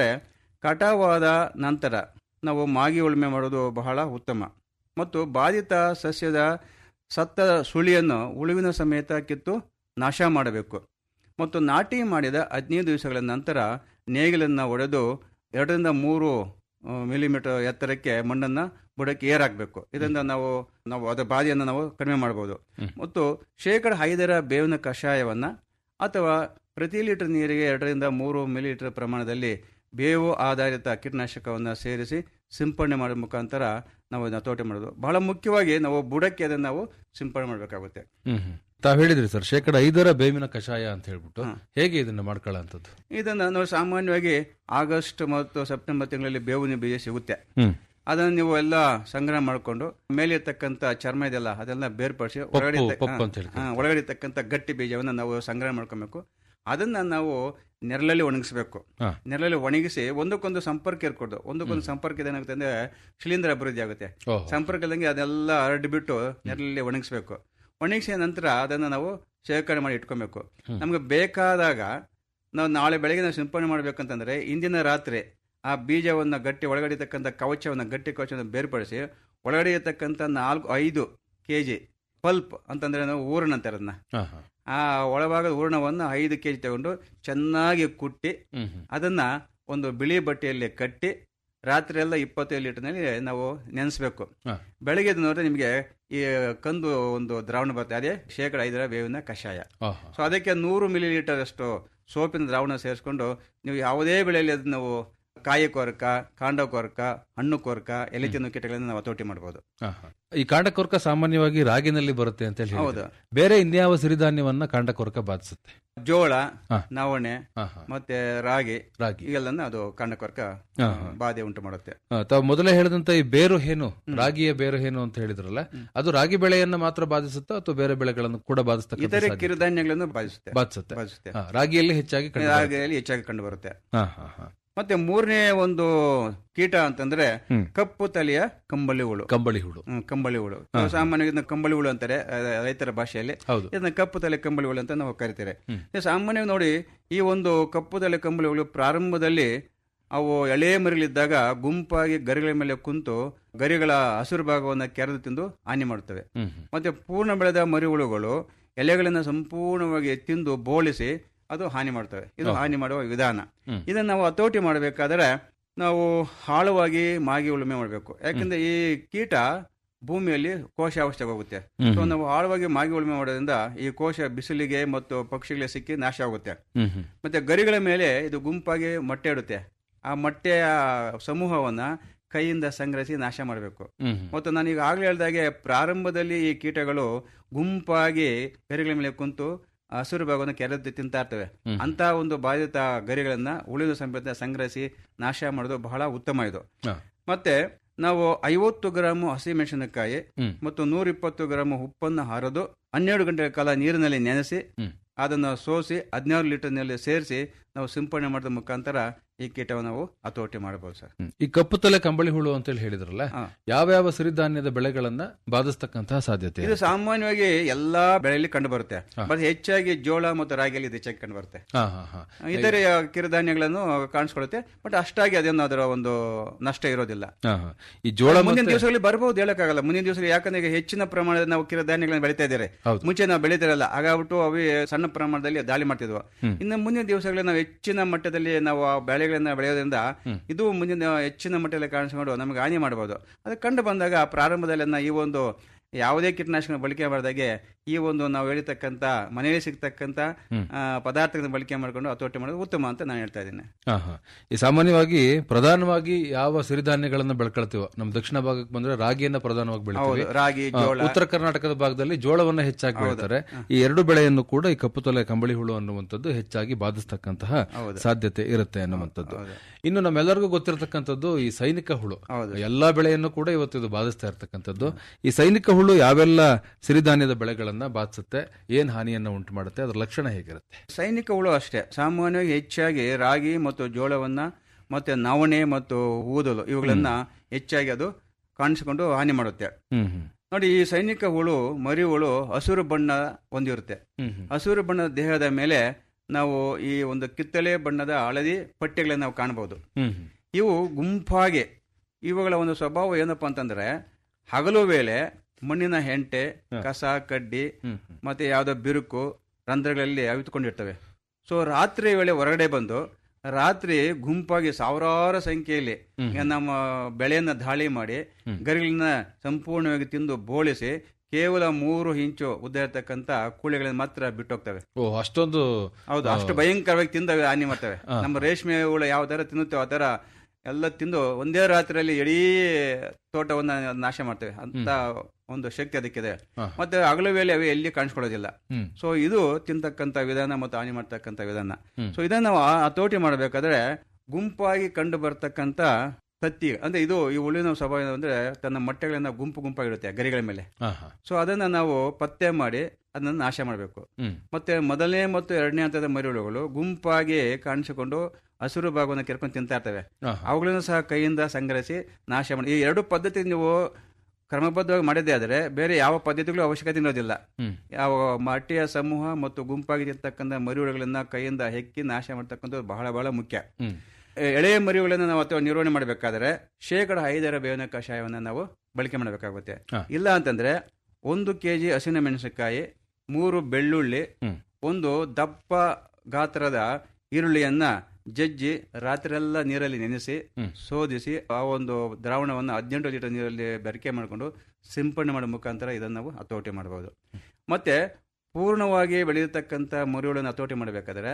ಕಟಾವಾದ ನಂತರ ನಾವು ಮಾಗಿ ಉಳುಮೆ ಮಾಡೋದು ಬಹಳ ಉತ್ತಮ ಮತ್ತು ಬಾಧಿತ ಸಸ್ಯದ ಸತ್ತ ಸುಳಿಯನ್ನು ಉಳುವಿನ ಸಮೇತ ಕಿತ್ತು ನಾಶ ಮಾಡಬೇಕು ಮತ್ತು ನಾಟಿ ಮಾಡಿದ ಹದಿನೈದು ದಿವಸಗಳ ನಂತರ ನೇಗಿಲನ್ನು ಒಡೆದು ಎರಡರಿಂದ ಮೂರು ಆ, ಮಿಲಿಮೀಟರ್ ಎತ್ತರಕ್ಕೆ ಮಣ್ಣನ್ನು ಬುಡಕ್ಕೆ ಏರಾಕಬೇಕು ಇದರಿಂದ ನಾವು ನಾವು ಅದರ ಬಾಧೆಯನ್ನು ನಾವು ಕಡಿಮೆ ಮಾಡಬಹುದು ಮತ್ತು ಶೇಕಡ ಐದರ ಬೇವಿನ ಕಷಾಯವನ್ನು ಅಥವಾ ಪ್ರತಿ ಲೀಟರ್ ನೀರಿಗೆ ಎರಡರಿಂದ ಮೂರು ಮಿಲಿಲೀಟರ್ ಪ್ರಮಾಣದಲ್ಲಿ ಬೇವು ಆಧಾರಿತ ಕೀಟನಾಶಕವನ್ನು ಸೇರಿಸಿ ಸಿಂಪಡಣೆ ಮಾಡೋ ಮುಖಾಂತರ ನಾವು ಇದನ್ನು ತೋಟ ಮಾಡೋದು ಬಹಳ ಮುಖ್ಯವಾಗಿ ನಾವು ಬುಡಕ್ಕೆ ಅದನ್ನು ನಾವು ಸಿಂಪಡಣೆ ಮಾಡಬೇಕಾಗುತ್ತೆ ಹ್ಮ್ ಹ್ಮ್. ತಾವ್ ಹೇಳಿದ್ರಿ ಸರ್ ಶೇಕಡ ಐದರ ಬೇವಿನ ಕಷಾಯ ಅಂತ ಹೇಳ್ಬಿಟ್ಟು ಹೇಗೆ ಇದನ್ನ ಮಾಡ್ಕೊಳ್ಳೋಂಥದ್ದು ಇದನ್ನು ನಾವು ಸಾಮಾನ್ಯವಾಗಿ ಆಗಸ್ಟ್ ಮತ್ತು ಸೆಪ್ಟೆಂಬರ್ ತಿಂಗಳಲ್ಲಿ ಬೇವಿನ ಬೀಜ ಸಿಗುತ್ತೆ ಹ್ಮ್ ಅದನ್ನು ನೀವು ಎಲ್ಲ ಸಂಗ್ರಹ ಮಾಡಿಕೊಂಡು ಮೇಲಿರ್ತಕ್ಕಂಥ ಚರ್ಮ ಇದೆಲ್ಲ ಅದೆಲ್ಲ ಬೇರ್ಪಡಿಸಿ ಒಳಗಡೆ ಇರ್ತಕ್ಕ- ಪಪ್ಪು ಅಂತ ಹೇಳ್ತಾರೆ. ಹಾ, ಒಳಗಡೆ ಇರ್ತಕ್ಕಂಥ ಗಟ್ಟಿ ಬೀಜವನ್ನು ನಾವು ಸಂಗ್ರಹ ಮಾಡ್ಕೊಬೇಕು ಅದನ್ನ ನಾವು ನೆರಳಲ್ಲಿ ಒಣಗಿಸ್ಬೇಕು ಹಾ. ನೆರಳಲ್ಲಿ ಒಣಗಿಸಿ ಒಂದಕ್ಕೊಂದು ಸಂಪರ್ಕ ಇರ್ಕೊಡ್ದು ಒಂದಕ್ಕೊಂದು ಸಂಪರ್ಕ ಏನಾಗುತ್ತೆ ಅಂದ್ರೆ ಶಿಲೀಂಧ್ರ ಅಭಿವೃದ್ಧಿ ಆಗುತ್ತೆ ಓಹೋ. ಸಂಪರ್ಕ ಇಲ್ದಂಗೆ ಅದೆಲ್ಲ ಹರಡಿಬಿಟ್ಟು ನೆರಳಲ್ಲಿ ಒಣಗಿಸ್ಬೇಕು ಒಣಗಿಸಿದ ನಂತರ ಅದನ್ನು ನಾವು ಶೇಖರಣೆ ಮಾಡಿ ಇಟ್ಕೊಬೇಕು ನಮ್ಗೆ ಬೇಕಾದಾಗ ನಾವು ನಾಳೆ ಬೆಳಗ್ಗೆ ನಾವು ಸಿಂಪಡಣೆ ಮಾಡ್ಬೇಕಂತಂದ್ರೆ ಇಂದಿನ ರಾತ್ರಿ ಆ ಬೀಜವನ್ನು ಗಟ್ಟಿ ಒಳಗಡೆ ಇರ್ತಕ್ಕಂಥ ಕವಚವನ್ನು ಗಟ್ಟಿ ಕವಚವನ್ನು ಬೇರ್ಪಡಿಸಿ ಒಳಗಡೆ ಇರ್ತಕ್ಕಂಥ ನಾಲ್ಕು ಐದು ಕೆ ಜಿ ಪಲ್ಪ್ ಅಂತಂದ್ರೆ ನಾವು ಊರಣ ಅಂತಾರೆ ಅದನ್ನ ಹಾ, ಹಾ. ಆ ಒಳಭಾಗದ ಹೂರಣವನ್ನು ಐದು ಕೆ ಜಿ ತಗೊಂಡು ಚೆನ್ನಾಗಿ ಕುಟ್ಟಿ ಹ್ಮ್ ಹ್ಮ್. ಅದನ್ನ ಒಂದು ಬಿಳಿ ಬಟ್ಟೆಯಲ್ಲಿ ಕಟ್ಟಿ ರಾತ್ರಿ ಎಲ್ಲ ಇಪ್ಪತ್ತೈದು ಲೀಟರ್ನಲ್ಲಿ ನಾವು ನೆನೆಸ್ಬೇಕು ಹಾ. ಬೆಳಗ್ಗೆ ಎದ್ದು ನೋಡಿದ್ರೆ ನಿಮಗೆ ಈ ಕಂದು ಒಂದು ದ್ರಾವಣ ಬರುತ್ತೆ ಅದೇ ಶೇಕಡ ಐದರ ಬೇವಿನ ಕಷಾಯ ಆಹಾ. ಸೊ ಅದಕ್ಕೆ ನೂರು ಮಿಲಿ ಲೀಟರ್ ಅಷ್ಟು ಸೋಪಿನ ದ್ರಾವಣ ಸೇರಿಸ್ಕೊಂಡು ನೀವು ಯಾವುದೇ ಬೆಳೆಯಲ್ಲಿ ಅದನ್ನ ನಾವು ಕಾಯಿ ಕೊರಕ ಕಾಂಡ ಕೊರಕ ಹಣ್ಣು ಕೊರಕ ಎಲೆ ತಿನ್ನು ಕೀಟಗಳನ್ನು ನಾವು ಹತೋಟಿ ಮಾಡಬಹುದು ಹಾ, ಹಾ. ಈ ಕಾಂಡಕೊರಕ ಸಾಮಾನ್ಯವಾಗಿ ರಾಗಿನಲ್ಲಿ ಬರುತ್ತೆ ಅಂತ ಹೇಳಿ ಹೌದು. ಹೇಳಿದ್ರೆ. ಬೇರೆ ಇನ್ಯಾವ ಸಿರಿಧಾನ್ಯವನ್ನ ಕಾಂಡಕೊರಕ ಬಾಧಿಸುತ್ತೆ ಜೋಳ ಹಾ. ನವಣೆ ಹಾ, ಹಾ. ಮತ್ತೆ ರಾಗಿ ರಾಗಿ ಇವೆಲ್ಲನ ಅದು ಕಾಂಡ ಕೊರಕ ಹಾ, ಹಾ. ಬಾಧೆ ಉಂಟು ಮಾಡುತ್ತೆ ಆ, ತಾವು ಮೊದಲೇ ಹೇಳಿದಂತ ಈ ಬೇರು ಹೇನು ರಾಗಿಯ ಬೇರು ಹೇನು ಅಂತ ಹೇಳಿದ್ರಲ್ಲ ಅದು ರಾಗಿ ಬೆಳೆಯನ್ನ ಮಾತ್ರ ಬಾಧಿಸುತ್ತಾ ಅಥವಾ ಬೇರೆ ಬೆಳೆಗಳನ್ನು ಕೂಡ ಬಾಧಿಸ್ತಕ್ಕಂಥ ಇತರೆ ಸಾಧ್ಯತೆ? ಕಿರುಧಾನ್ಯಗಳನ್ನು ಬಾಧಿಸುತ್ತೆ ಬಾಧಿಸುತ್ತೆ ಬಾಧಿಸುತ್ತೆ ಹಾ, ರಾಗಿಯಲ್ಲಿ ಹೆಚ್ಚಾಗಿ ಕಂಡು ಬರುತ್ತೆ. ರಾಗಿಯಲ್ಲಿ ಹೆಚ್ಚಾಗಿ ಕಂಡು ಬರುತ್ತೆ ಹಾ, ಹಾ, ಹಾ. ಮತ್ತೆ ಮೂರನೇ ಒಂದು ಕೀಟ ಅಂತಂದ್ರೆ ಹ್ಮ್. ಕಪ್ಪು ತಲೆಯ ಕಂಬಳಿ ಹುಳು ಕಂಬಳಿ ಹುಳು ಹ್ಮ್, ಕಂಬಳಿ ಹುಳು ಸಾಮಾನ್ಯವಾಗಿ ಇದನ್ನ ಕಂಬಳಿ ಹುಳು ಅಂತಾರೆ ಆ, ರೈತರ ಭಾಷೆಯಲ್ಲಿ ಹೌದು ಇದನ್ನ ಕಪ್ಪು ತಲೆ ಕಂಬಳಿ ಹುಳು ಅಂತ ನಾವು ಕರಿತೇವೆ ಹ್ಮ್. ಇದು ಸಾಮಾನ್ಯವಾಗಿ ನೋಡಿ ಈ ಒಂದು ಕಪ್ಪು ತಲೆ ಕಂಬಳಿ ಹುಳು ಪ್ರಾರಂಭದಲ್ಲಿ ಅವು ಎಳೆ ಮರಿಲಿದ್ದಾಗ ಗುಂಪಾಗಿ ಗರಿಗಳ ಮೇಲೆ ಕುಂತು ಗರಿಗಳ ಹಸಿರು ಭಾಗವನ್ನು ಕೆರೆದು ತಿಂದು ಹಾನಿ ಮಾಡುತ್ತವೆ ಹ್ಮ್, ಹ್ಮ್. ಮತ್ತೆ ಪೂರ್ಣ ಬೆಳೆದ ಮರಿಹುಳುಗಳು ಎಲೆಗಳನ್ನು ಸಂಪೂರ್ಣವಾಗಿ ತಿಂದು ಬೋಳಿಸಿ ಅದು ಹಾನಿ ಮಾಡ್ತವೆ ಇದು ಹಾನಿ ಮಾಡುವ ವಿಧಾನ ಹ್ಮ್. ಇದನ್ನು ನಾವು ಹತೋಟಿ ಮಾಡಬೇಕಾದ್ರೆ ನಾವು ಆಳವಾಗಿ ಮಾಗಿ ಉಳುಮೆ ಮಾಡಬೇಕು ಯಾಕಂದ್ರೆ ಈ ಕೀಟ ಭೂಮಿಯಲ್ಲಿ ಕೋಶ ಅವಶ್ಯಕ ಹೋಗುತ್ತೆ ಹ್ಮ್, ಸೊ ಹ್ಮ್. ನಾವು ಆಳವಾಗಿ ಮಾಗಿ ಉಳುಮೆ ಮಾಡೋದ್ರಿಂದ ಈ ಕೋಶ ಬಿಸಿಲಿಗೆ ಮತ್ತು ಪಕ್ಷಿಗಳಿಗೆ ಸಿಕ್ಕಿ ನಾಶ ಆಗುತ್ತೆ ಹ್ಮ್, ಹ್ಮ್. ಮತ್ತೆ ಗರಿಗಳ ಮೇಲೆ ಇದು ಗುಂಪಾಗಿ ಮೊಟ್ಟೆ ಇಡುತ್ತೆ ಆ ಮೊಟ್ಟೆಯ ಸಮೂಹವನ್ನ ಕೈಯಿಂದ ಸಂಗ್ರಹಿಸಿ ನಾಶ ಮಾಡಬೇಕು ಹ್ಮ್, ಹ್ಮ್. ಮತ್ತು ನಾನು ಈಗ ಆಗ್ಲೇ ಹೇಳಿದಾಗೆ ಪ್ರಾರಂಭದಲ್ಲಿ ಈ ಕೀಟಗಳು ಗುಂಪಾಗಿ ಗರಿಗಳ ಮೇಲೆ ಕುಂತು ಹಸಿರು ಭಾಗವನ್ನು ಕೆರೆದು ತಿಂತಾ ಇರ್ತವೆ ಹ್ಮ್. ಅಂತ ಒಂದು ಬಾಧಿತ ಗರಿಗಳನ್ನ ಉಳಿದ ಸಮೇತ ಸಂಗ್ರಹಿಸಿ ನಾಶ ಮಾಡೋದು ಬಹಳ ಉತ್ತಮ ಇದು ಹಾ. ಮತ್ತೆ ನಾವು ಐವತ್ತು ಗ್ರಾಮ್ ಹಸಿಮೆಣಸಿನಕಾಯಿ ಹ್ಮ್. ಮತ್ತು ನೂರ ಇಪ್ಪತ್ತು ಗ್ರಾಮ್ ಉಪ್ಪನ್ನು ಹರಿದು ಹನ್ನೆರಡು ಗಂಟೆಗಳ ಕಾಲ ನೀರಿನಲ್ಲಿ ನೆನೆಸಿ ಹ್ಮ್. ಅದನ್ನು ಸೋಸಿ ಹದಿನಾರು ಲೀಟರ್ ನೀರಲ್ಲಿ ಸೇರಿಸಿ ನಾವು ಸಿಂಪಡಣೆ ಮಾಡಿದ ಮುಖಾಂತರ ಈ ಕೀಟವನ್ನು ನಾವು ಹತೋಟಿ ಮಾಡಬಹುದು ಸರ್ ಹ್ಮ್. ಈ ಕಪ್ಪು ತಲೆ ಕಂಬಳಿ ಹುಳು ಅಂತ ಹೇಳಿ ಹೇಳಿದ್ರಲ್ಲ ಹಾ. ಯಾವ್ಯಾವ ಸಿರಿಧಾನ್ಯದ ಬೆಳೆಗಳನ್ನ ಬಾಧಿಸ್ತಕ್ಕಂತಹ ಸಾಧ್ಯತೆ ಇದು ಸಾಮಾನ್ಯವಾಗಿ ಎಲ್ಲಾ ಬೆಳೆಯಲ್ಲಿ ಕಂಡು ಬರುತ್ತೆ ಹಾ. ಬಟ್ ಹೆಚ್ಚಾಗಿ ಜೋಳ ಮತ್ತು ರಾಗಿಯಲ್ಲಿ ಇದು ಹೆಚ್ಚಾಗಿ ಕಂಡು ಬರುತ್ತೆ ಹಾ ಹಾ ಹಾ ಇತರೆ ಕಿರುಧಾನ್ಯಗಳನ್ನು ಕಾಣಿಸ್ಕೊಳ್ಳುತ್ತೆ ಬಟ್ ಅಷ್ಟಾಗಿ ಅದೇನು ಅದರ ಒಂದು ನಷ್ಟ ಇರೋದಿಲ್ಲ ಹಾ, ಹಾ. ಈ ಜೋಳ ಮುಂದಿನ ಮತ್ತೆ- ದಿವಸಗಳಲ್ಲಿ ಬರಬಹುದು ಹೇಳಕ್ಕಾಗಲ್ಲ ಮುಂದಿನ ದಿವಸದಲ್ಲಿ ಯಾಕಂದ್ರೆ ಈಗ ಹೆಚ್ಚಿನ ಪ್ರಮಾಣದ ನಾವು ಕಿರುಧಾನ್ಯಗಳನ್ನು ಬೆಳೀತಾ ಇದ್ದಾರೆ ಹೌದು. ಮುಂಚೆ ನಾವು ಬೆಳೀತಿರಲ್ಲ ಹಾಗಾಗ್ಬಿಟ್ಟು ಅವು ಸಣ್ಣ ಪ್ರಮಾಣದಲ್ಲಿ ದಾಳಿ ಮಾಡ್ತಿದ್ವು ಹ್ಮ್. ಇನ್ನು ಮುಂದಿನ ದಿವಸಗಳಲ್ಲಿ ನಾವು ಹೆಚ್ಚಿನ ಮಟ್ಟದಲ್ಲಿ ನಾವು ಆ ಬೆಳೆಗಳನ್ನ ಬೆಳೆಯೋದ್ರಿಂದ ಹ್ಮ್. ಇದು ಮುಂದಿನ ಹೆಚ್ಚಿನ ಮಟ್ಟದಲ್ಲಿ ಕಾಣಿಸ್ಕೊಂಡು ನಮಗೆ ಹಾನಿ ಮಾಡಬಹುದು ಅದು ಕಂಡು ಬಂದಾಗ ಪ್ರಾರಂಭದಲ್ಲಿ ಅದನ್ನ ಈ ಒಂದು ಯಾವುದೇ ಕೀಟನಾಶಕ ಬಳಕೆ ಮಾಡಿದಾಗೆ ಈ ಒಂದು ನಾವು ಹೇಳಿರ್ತಕ್ಕಂಥ ಮನೆಯಲ್ಲಿ ಸಿಗ್ತಕ್ಕಂಥ ಹ್ಮ್. ಆ, ಪದಾರ್ಥಗಳನ್ನ ಬಳಕೆ ಮಾಡ್ಕೊಂಡು ಹತೋಟಿ ಮಾಡೋದು ಉತ್ತಮ ಅಂತ ನಾನು ಹೇಳ್ತಾ ಇದ್ದೀನಿ ಹಾ, ಹಾ. ಈ ಸಾಮಾನ್ಯವಾಗಿ ಪ್ರಧಾನವಾಗಿ ಯಾವ ಸಿರಿಧಾನ್ಯಗಳನ್ನ ಬೆಳ್ಕೊಳ್ತೀವೋ ನಮ್ಮ ದಕ್ಷಿಣ ಭಾಗಕ್ಕೆ ಬಂದ್ರೆ ರಾಗಿಯನ್ನ ಪ್ರಧಾನವಾಗಿ ಬೆಳಿತೀವಿ ಹೌದು ರಾಗಿ ಆ, ಜೋಳ ಉತ್ತರ ಕರ್ನಾಟಕದ ಭಾಗದಲ್ಲಿ ಜೋಳವನ್ನ ಹೆಚ್ಚಾಗಿ ಹೌದು. ಬೆಳಿತಾರೆ ಈ ಎರಡು ಬೆಳೆಯನ್ನು ಕೂಡ ಈ ಕಪ್ಪು ತಲೆ ಕಂಬಳಿ ಹುಳು ಅನ್ನುವಂಥದ್ದು ಹೆಚ್ಚಾಗಿ ಬಾಧಿಸ್ತಕ್ಕಂತಹ ಹೌದು. ಸಾಧ್ಯತೆ ಇರುತ್ತೆ ಅನ್ನುವಂಥದ್ದು ಹೌದು. ಇನ್ನು ನಮ್ಮೆಲ್ಲರಿಗೂ ಗೊತ್ತಿರತಕ್ಕಂಥದ್ದು ಈ ಸೈನಿಕ ಹುಳು ಹೌದು. ಎಲ್ಲಾ ಬೆಳೆಯನ್ನು ಕೂಡ ಇವತ್ತು ಇದು ಬಾಧಿಸ್ತಾ ಇರತಕ್ಕಂಥದ್ದು ಈ ಸೈನಿಕ ಹುಳು ಯಾವೆಲ್ಲ ಸಿರಿಧಾನ್ಯದ ಬೆಳೆಗಳನ್ನ ಬಾಧಿಸುತ್ತೆ ಏನ್ ಹಾನಿಯನ್ನ ಉಂಟು ಮಾಡುತ್ತೆ ಅದರ ಲಕ್ಷಣ ಹೇಗಿರುತ್ತೆ ಸೈನಿಕ ಹುಳು ಅಷ್ಟೇ ಸಾಮಾನ್ಯವಾಗಿ ಹೆಚ್ಚಾಗಿ ರಾಗಿ ಮತ್ತು ಜೋಳವನ್ನ ಮತ್ತೆ ನವಣೆ ಮತ್ತು ಊದಲು ಇವುಗಳನ್ನ ಹೆಚ್ಚಾಗಿ ಅದು ಕಾಣಿಸಿಕೊಂಡು ಹಾನಿ ಮಾಡುತ್ತೆ ಹ್ಮ್ ಹ್ಮ್ ನೋಡಿ ಈ ಸೈನಿಕ ಹುಳು ಮರಿ ಹುಳು ಹಸಿರು ಬಣ್ಣ ಹೊಂದಿರುತ್ತೆ ಹ್ಮ್ ಹ್ಮ್ ಹಸಿರು ಬಣ್ಣದ ದೇಹದ ಮೇಲೆ ನಾವು ಈ ಒಂದು ಕಿತ್ತಳೆ ಬಣ್ಣದ ಹಳದಿ ಪಟ್ಟೆಗಳನ್ನು ನಾವು ಕಾಣಬಹುದು ಹ್ಮ್ ಹ್ಮ್ ಇವು ಗುಂಪಾಗಿ ಇವುಗಳ ಒಂದು ಸ್ವಭಾವ ಏನಪ್ಪಾ ಅಂತಂದ್ರೆ ಹಗಲು ವೇಳೆ ಮಣ್ಣಿನ ಹೆಂಟೆ ಹ. ಕಸ ಕಡ್ಡಿ ಹ್ಮ್ ಹ್ಮ್ ಮತ್ತೆ ಯಾವುದೋ ಬಿರುಕು ರಂಧ್ರಗಳಲ್ಲಿ ಅವಿತುಕೊಂಡಿರ್ತವೆ ಸೊ ರಾತ್ರಿ ವೇಳೆ ಹೊರಗಡೆ ಬಂದು ರಾತ್ರಿ ಗುಂಪಾಗಿ ಸಾವಿರಾರು ಸಂಖ್ಯೆಯಲ್ಲಿ ಹ್ಮ್. ಈಗ ನಮ್ಮ ಬೆಳೆಯನ್ನ ದಾಳಿ ಮಾಡಿ ಹ್ಮ್. ಗರಿಗಳನ್ನ ಸಂಪೂರ್ಣವಾಗಿ ತಿಂದು ಬೋಳಿಸಿ ಕೇವಲ ಮೂರು ಇಂಚು ಉದ್ದ ಇರತಕ್ಕಂತ ಕೂಳಿಗಳನ್ನ ಮಾತ್ರ ಬಿಟ್ಟೋಗ್ತವೆ ಓ ಅಷ್ಟೊಂದು ಹೌದು ಅಷ್ಟು ಭಯಂಕರವಾಗಿ ತಿಂದ ಹಾನಿ ಮಾಡ್ತವೆ ಹಾ. ನಮ್ಮ ರೇಷ್ಮೆ ಹುಳು ಯಾವ ತರ ತಿನ್ನುತ್ತೋ ಆ ತರ ಎಲ್ಲ ತಿಂದು ಒಂದೇ ರಾತ್ರಿಯಲ್ಲಿ ಇಡೀ ತೋಟವನ್ನ ನಾಶ ಮಾಡ್ತವೆ ಅಂತ ಒಂದು ಶಕ್ತಿ ಅದಕ್ಕಿದೆ ಹಾ. ಮತ್ತೆ ಹಗಲು ವೇಳೆ ಅವು ಎಲ್ಲಿ ಕಾಣಿಸ್ಕೊಳ್ಳೋದಿಲ್ಲ ಹ್ಮ್ ಸೊ ಇದು ತಿಂತಕ್ಕಂಥ ವಿಧಾನ ಮತ್ತು ಹಾನಿ ಮಾಡ್ತಕ್ಕಂಥ ವಿಧಾನ ಹ್ಮ್. ಸೊ ಇದನ್ನ ನಾವು ಆ- ಹತೋಟಿ ಮಾಡಬೇಕಾದ್ರೆ ಗುಂಪಾಗಿ ಕಂಡು ಬರ್ತಕ್ಕಂಥ ತತ್ತಿ ಅಂದ್ರೆ ಇದು ಈ ಹುಳುವಿನ ಸ್ವಭಾವ ಅಂದ್ರೆ ತನ್ನ ಮೊಟ್ಟೆಗಳನ್ನ ಗುಂಪು ಗುಂಪಾಗಿರುತ್ತೆ ಗರಿಗಳ ಮೇಲೆ ಹಾ ಹಾ ಸೊ ಅದನ್ನ ನಾವು ಪತ್ತೆ ಮಾಡಿ ಅದನ್ನ ನಾಶ ಮಾಡಬೇಕು ಹ್ಮ್ ಮತ್ತೆ ಮೊದಲನೇ ಮತ್ತು ಎರಡನೇ ಹಂತದ ಮರಿಹುಳುಗಳು ಗುಂಪಾಗಿ ಕಾಣಿಸಿಕೊಂಡು ಹಸಿರು ಭಾಗವನ್ನು ಕೆರ್ಕೊಂಡು ತಿಂತಾ ಇರ್ತವೆ ಹಾ ಹಾ. ಅವುಗಳನ್ನು ಸಹ ಕೈಯಿಂದ ಸಂಗ್ರಹಿಸಿ ನಾಶ ಮಾಡಿ ಈ ಎರಡು ಪದ್ಧತಿ ನೀವು ಕ್ರಮಬದ್ಧವಾಗಿ ಮಾಡಿದ್ದೇ ಆದರೆ ಬೇರೆ ಯಾವ ಪದ್ಧತಿಗಳು ಅವಶ್ಯಕತೆ ಇರೋದಿಲ್ಲ ಹ್ಮ್ ಯಾವ ಮಟ್ಟಿಯ ಸಮೂಹ ಮತ್ತು ಗುಂಪಾಗಿ ಇರ್ತಕ್ಕಂಥ ಮರಿಹುಳುಗಳನ್ನ ಕೈಯಿಂದ ಹೆಕ್ಕಿ ನಾಶ ಮಾಡ್ತಕ್ಕಂಥದ್ದು ಬಹಳ ಬಹಳ ಮುಖ್ಯ ಹ್ಮ್ ಎ- ಎಳೆಯ ಮರಿಹುಗಳನ್ನು ನಾವು ಅಥವಾ ನಿರ್ವಹಣೆ ಮಾಡಬೇಕಾದ್ರೆ ಶೇಕಡ ಐದರ ಬೇವಿನ ಕಷಾಯವನ್ನು ನಾವು ಬಳಕೆ ಮಾಡಬೇಕಾಗುತ್ತೆ ಹಾ. ಇಲ್ಲ ಅಂತಂದ್ರೆ ಒಂದು ಕೆಜಿ ಹಸಿನ ಮೆಣಸಿನಕಾಯಿ ಮೂರು ಬೆಳ್ಳುಳ್ಳಿ ಹ್ಮ್. ಒಂದು ದಪ್ಪ ಗಾತ್ರದ ಈರುಳ್ಳಿಯನ್ನ ಜಜ್ಜಿ ರಾತ್ರಿಯೆಲ್ಲ ನೀರಲ್ಲಿ ನೆನೆಸಿ ಹ್ಮ್. ಶೋಧಿಸಿ ಆ ಒಂದು ದ್ರಾವಣವನ್ನು ಹದಿನೆಂಟು ಲೀಟರ್ ನೀರಲ್ಲಿ ಬೆರಕೆ ಮಾಡಿಕೊಂಡು ಸಿಂಪಡಣೆ ಮಾಡೋ ಮುಖಾಂತರ ಇದನ್ನು ನಾವು ಹತೋಟಿ ಮಾಡಬಹುದು ಮತ್ತೆ ಪೂರ್ಣವಾಗಿ ಬೆಳೆಯತಕ್ಕಂಥ ಮರಿಹುಳನ್ನು ಹತೋಟಿ ಮಾಡಬೇಕಾದ್ರೆ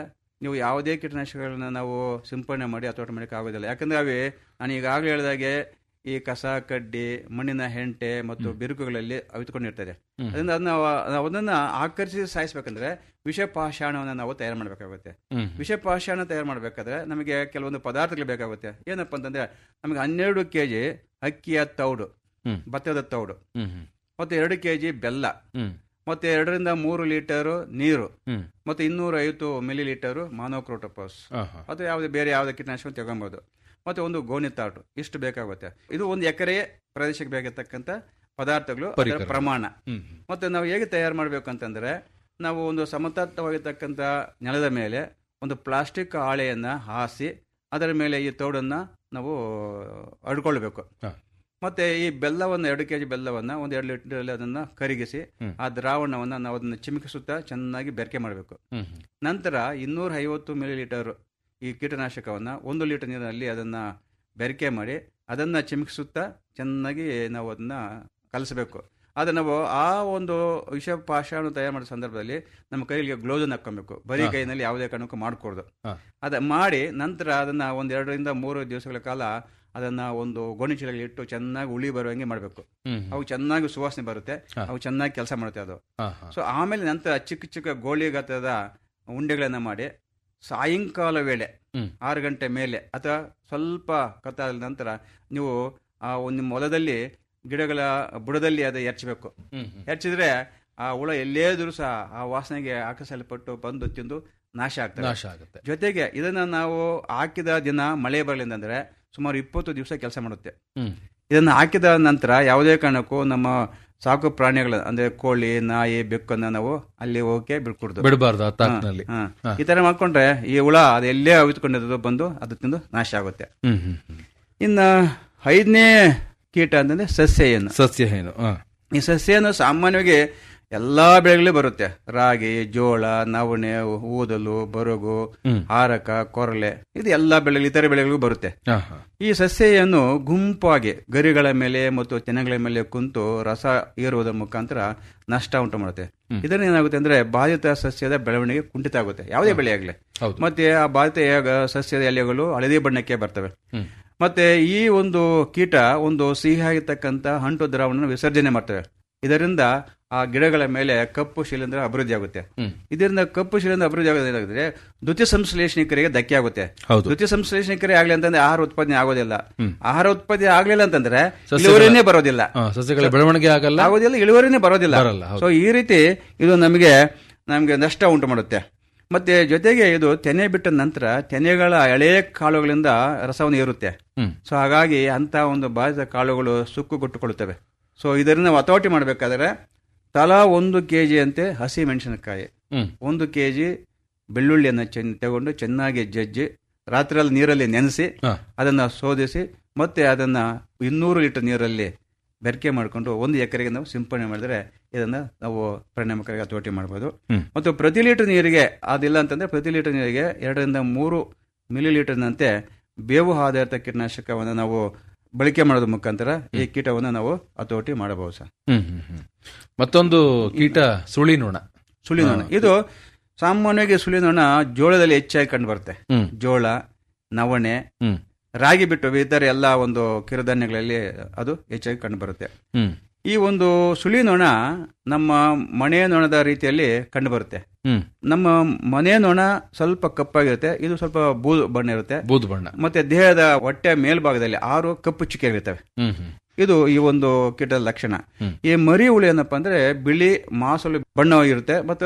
ನೀವು ಯಾವುದೇ ಕೀಟನಾಶಕಗಳನ್ನ ನಾವು ಸಿಂಪಡಣೆ ಮಾಡಿ ಹತೋಟಿ ಮಾಡಕ್ಕೆ ಆಗೋದಿಲ್ಲ ಯಾಕಂದ್ರೆ ಅವೇ ನಾನು ಈಗಾಗಲೇ ಹೇಳಿದಾಗೆ ಈ ಕಸ ಕಡ್ಡಿ ಮಣ್ಣಿನ ಹೆಂಟೆ ಮತ್ತು ಬಿರುಕುಗಳಲ್ಲಿ ಅವಿತುಕೊಂಡಿರ್ತದೆ ಹ್ಮ್. ಅದರಿಂದ ಅದನ್ನ ನಾವು ಅದನ್ನ ಆಕರ್ಷಿಸಿ ಸಾಯಿಸ್ಬೇಕಂದ್ರೆ ವಿಷಪಾಷಾಣವನ್ನು ನಾವು ತಯಾರು ಮಾಡಬೇಕಾಗುತ್ತೆ ಹ್ಮ್. ವಿಷಪಾಷಾಣ ತಯಾರು ಮಾಡಬೇಕಾದ್ರೆ ನಮಗೆ ಕೆಲವೊಂದು ಪದಾರ್ಥಗಳು ಬೇಕಾಗುತ್ತೆ ಏನಪ್ಪ ಅಂತಂದ್ರೆ ನಮಗೆ ಹನ್ನೆರಡು ಕೆ ಜಿ ಅಕ್ಕಿಯ ತೌಡು ಹ್ಮ್. ಭತ್ತದ ತೌಡು ಹ್ಮ್ ಹ್ಮ್. ಮತ್ತೆ ಎರಡು ಕೆ ಜಿ ಬೆಲ್ಲ ಹ್ಮ್. ಮತ್ತೆ ಎರಡರಿಂದ ಮೂರು ಲೀಟರು ನೀರು ಹ್ಮ್. ಮತ್ತೆ ಇನ್ನೂರ ಐವತ್ತು ಮಿಲಿ ಲೀಟರು ಮಾನೋಕ್ರೋಟೋಪಾಸ್ ಆಹಾ. ಅಥವಾ ಯಾವುದೇ ಬೇರೆ ಯಾವುದೇ ಕೀಟನಾಶಕ ತಗೊಬೋದು ಮತ್ತೆ ಒಂದು ಗೋಣಿ ತಾಟು ಇಷ್ಟು ಬೇಕಾಗುತ್ತೆ ಇದು ಒಂದು ಎಕರೆ ಪ್ರದೇಶಕ್ಕೆ ಬೇಕಾಗಿರ್ತಕ್ಕಂಥ ಪದಾರ್ಥಗಳು ಅದರ ಪರಿಕರ. ಪ್ರಮಾಣ ಹ್ಮ್. ಮತ್ತೆ ನಾವು ಹೇಗೆ ತಯಾರು ಮಾಡಬೇಕು ಅಂತಂದ್ರೆ ನಾವು ಒಂದು ಸಮತಟ್ಟವಾಗಿರ್ತಕ್ಕಂಥ ನೆಲದ ಮೇಲೆ ಒಂದು ಪ್ಲಾಸ್ಟಿಕ್ ಹಾಳೆಯನ್ನ ಹಾಸಿ ಅದರ ಮೇಲೆ ಈ ತೋಡನ್ನ ನಾವು ಅಡ್ಕೊಳ್ಬೇಕು ಹಾ. ಮತ್ತೆ ಈ ಬೆಲ್ಲವನ್ನು ಎರಡು ಕೆಜಿ ಬೆಲ್ಲವನ್ನ ಒಂದು ಎರಡು ಲೀಟರ್ ಅದನ್ನ ಕರಗಿಸಿ ಹ್ಮ್. ಆ ದ್ರಾವಣವನ್ನ ನಾವು ಅದನ್ನ ಚಿಮುಕಿಸುತ್ತಾ ಚೆನ್ನಾಗಿ ಬೆರಕೆ ಮಾಡಬೇಕು ಹ್ಮ್ ಹ್ಮ್. ನಂತರ ಇನ್ನೂರ ಐವತ್ತು ಮಿಲಿ ಲೀಟರ್ ಈ ಕೀಟನಾಶಕವನ್ನ ಒಂದು ಲೀಟರ್ ನೀರಿನಲ್ಲಿ ಅದನ್ನ ಬೆರಕೆ ಮಾಡಿ ಅದನ್ನ ಚಿಮುಕಿಸುತ್ತಾ ಚೆನ್ನಾಗಿ ನಾವು ಅದನ್ನ ಕಲಸಬೇಕು ಆದರೆ ನಾವು ಆ ಒಂದು ವಿಷ ಪಾಷಾಣ ತಯಾರು ಮಾಡೋ ಸಂದರ್ಭದಲ್ಲಿ ನಮ್ಮ ಕೈಗೆ ಗ್ಲೌಸ್ ಅನ್ನು ಹಾಕೊಬೇಕು ಬರೀ ಹಾ. ಕೈನಲ್ಲಿ ಯಾವುದೇ ಕಾರಣಕ್ಕೂ ಮಾಡಕೂಡ್ದು ಹಾ. ಅದ ಮಾಡಿ ನಂತರ ಅದನ್ನ ಒಂದ್ ಎರಡರಿಂದ ಮೂರು ದಿವಸಗಳ ಕಾಲ ಅದನ್ನ ಒಂದು ಗೋಣಿ ಚೀಲದಲ್ಲಿ ಇಟ್ಟು ಚೆನ್ನಾಗಿ ಉಳಿ ಬರುವಂಗೆ ಮಾಡಬೇಕು ಹ್ಮ್ ಹ್ಮ್. ಅವು ಚೆನ್ನಾಗಿ ಸುವಾಸನೆ ಬರುತ್ತೆ ಹಾ. ಅವು ಚೆನ್ನಾಗಿ ಕೆಲಸ ಮಾಡುತ್ತೆ ಅದು ಹಾ, ಹಾ. ಸೊ ಆಮೇಲೆ ನಂತರ ಚಿಕ್ಕ ಚಿಕ್ಕ ಗೋಳಿ ಗಾತ್ರದ ಉಂಡೆಗಳನ್ನ ಮಾಡಿ ಸಾಯಂಕಾಲ ವೇಳೆ ಹ್ಮ್. ಆರು ಗಂಟೆ ಮೇಲೆ ಅಥವಾ ಸ್ವಲ್ಪ ಕತ್ತಾದ ನಂತರ ನೀವು ಆ ಒಂದು ನಿಮ್ಮ ಹೊಲದಲ್ಲಿ ಗಿಡಗಳ ಬುಡದಲ್ಲಿ ಅದು ಎರ್ಚಬೇಕು ಹ್ಮ್ ಹ್ಮ್. ಎರ್ಚಿದ್ರೆ ಆ ಹುಳ ಎಲ್ಲೇ ಇದ್ರೂ ಸಹ ಆ ವಾಸನೆಗೆ ಆಕರ್ಷಲ್ಪಟ್ಟು ಬಂದು ತಿಂದು ನಾಶ ಆಗ್ತದೆ ನಾಶ ಆಗುತ್ತೆ ಜೊತೆಗೆ ಇದನ್ನ ನಾವು ಹಾಕಿದ ದಿನ ಮಳೆ ಬರಲಿಲ್ಲ ಅಂದ್ರೆ ಸುಮಾರು ಇಪ್ಪತ್ತು ದಿವಸ ಕೆಲಸ ಮಾಡುತ್ತೆ ಹ್ಮ್. ಇದನ್ನ ಹಾಕಿದ ನಂತರ ಯಾವುದೇ ಕಾರಣಕ್ಕೂ ನಮ್ಮ ಸಾಕು ಪ್ರಾಣಿಗಳ ಅಂದ್ರೆ ಕೋಳಿ ನಾಯಿ ಬೆಕ್ಕನ್ನ ನಾವು ಅಲ್ಲಿ ಹೋಗಕ್ಕೆ ಬಿಡ್ಕೊಡ್ದು ಬಿಡಬಾರ್ದು ಆ ತಾಕ್ನಲ್ಲಿ ಹಾ. ಹಾ. ಈ ತರ ಮಾಡ್ಕೊಂಡ್ರೆ ಈ ಹುಳ ಅದು ಎಲ್ಲೇ ಅವಿತುಕೊಂಡಿರೋದು ಬಂದು ಅದು ತಿಂದು ನಾಶ ಆಗುತ್ತೆ ಹ್ಮ್ ಹ್ಮ್ ಹ್ಮ್. ಇನ್ನ ಐದನೇ ಕೀಟ ಅಂತಂದ್ರೆ ಸಸ್ಯಯನ್ನು ಸಸ್ಯ ಏನು ಹಾ. ಈ ಸಸ್ಯನು ಸಾಮಾನ್ಯವಾಗಿ ಎಲ್ಲಾ ಬೆಳೆಗಳೂ ಬರುತ್ತೆ ರಾಗಿ ಜೋಳ ನವಣೆ ಊದಲು ಬರಗು ಹ್ಮ್. ಹಾರಕ ಕೊರಲೆ ಇದು ಎಲ್ಲಾ ಬೆಳೆಗಳು ಇತರೆ ಬೆಳೆಗಳಿಗೂ ಬರುತ್ತೆ ಹಾ, ಹಾ. ಈ ಸಸ್ಯವನ್ನು ಗುಂಪಾಗಿ ಗರಿಗಳ ಮೇಲೆ ಮತ್ತು ತೆನೆಗಳ ಮೇಲೆ ಕುಂತು ರಸ ಏರುವುದರ ಮುಖಾಂತರ ನಷ್ಟ ಉಂಟು ಮಾಡುತ್ತೆ ಇದರಿಂದ ಏನಾಗುತ್ತೆ ಅಂದ್ರೆ ಬಾಧಿತ ಸಸ್ಯದ ಬೆಳವಣಿಗೆ ಕುಂಠಿತ ಆಗುತ್ತೆ ಯಾವುದೇ ಬೆಳೆ ಆಗಲಿ ಹೌದು. ಮತ್ತೆ ಆ ಬಾಧಿತ ಎಗ- ಸಸ್ಯದ ಎಲೆಗಳು ಹಳದಿ ಬಣ್ಣಕ್ಕೆ ಬರ್ತವೆ ಹ್ಮ್. ಮತ್ತೆ ಈ ಒಂದು ಕೀಟ ಒಂದು ಸಿಹಿಯಾಗಿರ್ತಕ್ಕಂಥ ಅಂಟು ದ್ರಾವಣ ವಿಸರ್ಜನೆ ಮಾಡ್ತವೆ ಇದರಿಂದ ಆ ಗಿಡಗಳ ಮೇಲೆ ಕಪ್ಪು ಶಿಲೀಂಧ್ರ ಅಭಿವೃದ್ಧಿ ಆಗುತ್ತೆ ಹ್ಮ್. ಇದರಿಂದ ಕಪ್ಪು ಶಿಲೀಂಧ್ರ ಅಭಿವೃದ್ಧಿ ಆಗೋದು ಏನಾಗುತ್ತೆ ದ್ವಿತೀಯ ಸಂಶ್ಲೇಷಣಿಕರಿಗೆ ಧಕ್ಕೆ ಆಗುತ್ತೆ ಹೌದು. ದ್ವಿತೀಯ ಸಂಶ್ಲೇಷಣಿಕರೇ ಆಗ್ಲಿ ಅಂತಂದ್ರೆ ಆಹಾರ ಉತ್ಪಾದನೆ ಆಗೋದಿಲ್ಲ ಹ್ಮ್. ಆಹಾರ ಉತ್ಪಾದನೆ ಆಗ್ಲಿಲ್ಲ ಅಂತಂದ್ರೆ ಸಸ್ಯಗಳ- ಇಳುವರಿನೇ ಬರೋದಿಲ್ಲ ಹಾ, ಸಸ್ಯಗಳ ಬೆಳವಣಿಗೆ ಆಗಲ್ಲ ಆಗೋದಿಲ್ಲ ಇಳುವರಿನೇ ಬರೋದಿಲ್ಲ ಬರಲ್ಲ, ಹೌದು. ಸೊ ಈ ರೀತಿ ಇದು ನಮಗೆ ನಮಗೆ ನಷ್ಟ ಉಂಟು ಮಾಡುತ್ತೆ ಮತ್ತೆ ಜೊತೆಗೆ ಇದು ತೆನೆ ಬಿಟ್ಟ ನಂತರ ತೆನೆಗಳ ಎಳೆ ಕಾಳುಗಳಿಂದ ರಸವನ್ನು ಏರುತ್ತೆ ಹ್ಮ್. ಸೊ ಹಾಗಾಗಿ ಅಂತ ಒಂದು ಬಾಧಿತ ಕಾಳುಗಳು ಸುಕ್ಕುಗೊಟ್ಟುಕೊಳ್ಳುತ್ತವೆ ಸೊ ಇದರಿಂದ ನಾವು ಹತೋಟಿ ಮಾಡಬೇಕಾದ್ರೆ ತಲಾ ಒಂದು ಕೆ ಜಿ ಅಂತೆ ಹಸಿ ಮೆಣಸಿನಕಾಯಿ ಹ್ಮ್. ಒಂದು ಕೆ ಜಿ ಬೆಳ್ಳುಳ್ಳಿಯನ್ನು ಚೆನ್ನ ತಗೊಂಡು ಚೆನ್ನಾಗಿ ಜಜ್ಜಿ ರಾತ್ರಿಯಲ್ಲಿ ನೀರಲ್ಲಿ ನೆನೆಸಿ ಹಾ. ಅದನ್ನು ಶೋಧಿಸಿ ಮತ್ತೆ ಅದನ್ನ ಇನ್ನೂರು ಲೀಟರ್ ನೀರಲ್ಲಿ ಬೆರಕೆ ಮಾಡಿಕೊಂಡು ಒಂದು ಎಕರೆಗೆ ನಾವು ಸಿಂಪಡಣೆ ಮಾಡಿದ್ರೆ ಇದನ್ನ ನಾವು ಪರಿಣಾಮಕಾರಿ ಹತೋಟಿ ಮಾಡ್ಬೋದು ಹ್ಮ್. ಮತ್ತು ಪ್ರತಿ ಲೀಟರ್ ನೀರಿಗೆ ಅದಿಲ್ಲ ಅಂತಂದ್ರೆ ಪ್ರತಿ ಲೀಟರ್ ನೀರಿಗೆ ಎರಡರಿಂದ ಮೂರು ಮಿಲಿ ಲೀಟರ್ನಂತೆ ಬೇವು ಆಧಾರಿತ ಕೀಟನಾಶಕವನ್ನು ನಾವು ಬಳಕೆ ಮಾಡೋದ್ರ ಮುಖಾಂತರ ಈ ಕೀಟವನ್ನು ನಾವು ಹತೋಟಿ ಮಾಡಬಹುದು ಸರ್ ಹ್ಮ್ ಹ್ಮ್ ಹ್ಮ್. ಮತ್ತೊಂದು ಕೀಟ ಸುಳಿ ನೊಣ ಸುಳಿ ನೊಣ ಇದು ಸಾಮಾನ್ಯವಾಗಿ ಸುಳಿ ನೊಣ ಜೋಳದಲ್ಲಿ ಹೆಚ್ಚಾಗಿ ಕಂಡು ಬರುತ್ತೆ ಹ್ಮ್. ಜೋಳ ನವಣೆ ಹ್ಮ್. ರಾಗಿ ಬಿಟ್ಟು ಇತರ ಎಲ್ಲ ಒಂದು ಕಿರುಧಾನ್ಯಗಳಲ್ಲಿ ಅದು ಹೆಚ್ಚಾಗಿ ಕಂಡು ಬರುತ್ತೆ ಹ್ಮ್ ಈ ಒಂದು ಸುಳಿ ನೊಣ ನಮ್ಮ ಮನೆ ನೊಣದ ರೀತಿಯಲ್ಲಿ ಕಂಡು ಬರುತ್ತೆ ಹ್ಮ್ ನಮ್ಮ ಮನೆ ನೊಣ ಸ್ವಲ್ಪ ಕಪ್ಪಾಗಿರುತ್ತೆ ಇದು ಸ್ವಲ್ಪ ಬೂದು ಬಣ್ಣ ಇರುತ್ತೆ ಬೂದು ಬಣ್ಣ ಮತ್ತೆ ದೇಹದ ಹೊಟ್ಟೆ ಮೇಲ್ಭಾಗದಲ್ಲಿ ಆರು ಕಪ್ಪು ಚುಕ್ಕೆಗಳಿರ್ತವೆ ಹ್ಮ್ ಹ್ಮ್ ಇದು ಈ ಒಂದು ಕೀಟದ ಲಕ್ಷಣ ಹ್ಮ್. ಈ ಮರಿ ಹುಳು ಏನಪ್ಪಾ ಅಂದ್ರೆ ಬಿಳಿ ಮಾಸಲು ಬಣ್ಣವಾಗಿರುತ್ತೆ ಮತ್ತು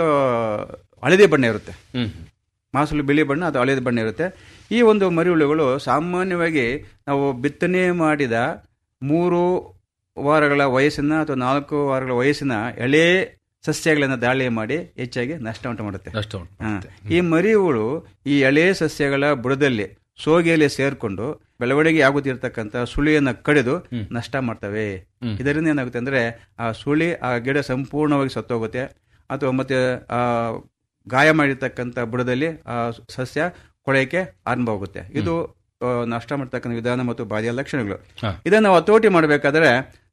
ಹಳದಿ ಬಣ್ಣ ಇರುತ್ತೆ ಹ್ಮ್ ಮಾಸಲು ಬಿಳಿ ಬಣ್ಣ ಅಥವಾ ಹಳದಿ ಬಣ್ಣ ಇರುತ್ತೆ ಈ ಒಂದು ಮರಿಹುಳುಗಳು ಸಾಮಾನ್ಯವಾಗಿ ನಾವು ಬಿತ್ತನೆ ಮಾಡಿದ ಮೂರು ವಾರಗಳ ವಯಸ್ಸಿನ ಅಥವಾ ನಾಲ್ಕು ವಾರಗಳ ವಯಸ್ಸಿನ ಎಳೆ ಸಸ್ಯಗಳನ್ನು ದಾಳಿ ಮಾಡಿ ಹೆಚ್ಚಾಗಿ ನಷ್ಟ ಉಂಟು ಮಾಡುತ್ತೆ ನಷ್ಟ ಉಂಟು ಹಾ. ಮಾಡುತ್ತೆ. ಈ ಮರಿಹುಳು ಈ ಎಳೆ ಸಸ್ಯಗಳ ಬುಡದಲ್ಲಿ ಸೋಗೆಯಲ್ಲಿ ಸೇರ್ಕೊಂಡು ಬೆಳವಣಿಗೆ ಆಗುತ್ತಿರ್ತಕ್ಕಂಥ ಸುಳಿಯನ್ನು ಕಡಿದು ಹ್ಮ್. ನಷ್ಟ ಮಾಡ್ತವೆ ಹ್ಮ್. ಇದರಿಂದ ಏನಾಗುತ್ತೆ ಅಂದ್ರೆ ಆ ಸುಳಿ ಆ ಗಿಡ ಸಂಪೂರ್ಣವಾಗಿ ಸತ್ತೋಗುತ್ತೆ ಅಥವಾ ಮತ್ತೆ ಆ ಗಾಯ ಮಾಡಿರ್ತಕ್ಕಂಥ ಬುಡದಲ್ಲಿ ಆ ಸಸ್ಯ ಕೊಳೆಯಕ್ಕೆ ಆರಂಭ ಆಗುತ್ತೆ ಇದು ಆ, ನಷ್ಟ ಮಾಡ್ತಕ್ಕಂಥ ವಿಧಾನ ಮತ್ತು ಬಾಧೆಯ ಲಕ್ಷಣಗಳು ಹಾ. ಇದನ್ನು ನಾವು ಹತೋಟಿ ಮಾಡಬೇಕಾದ್ರೆ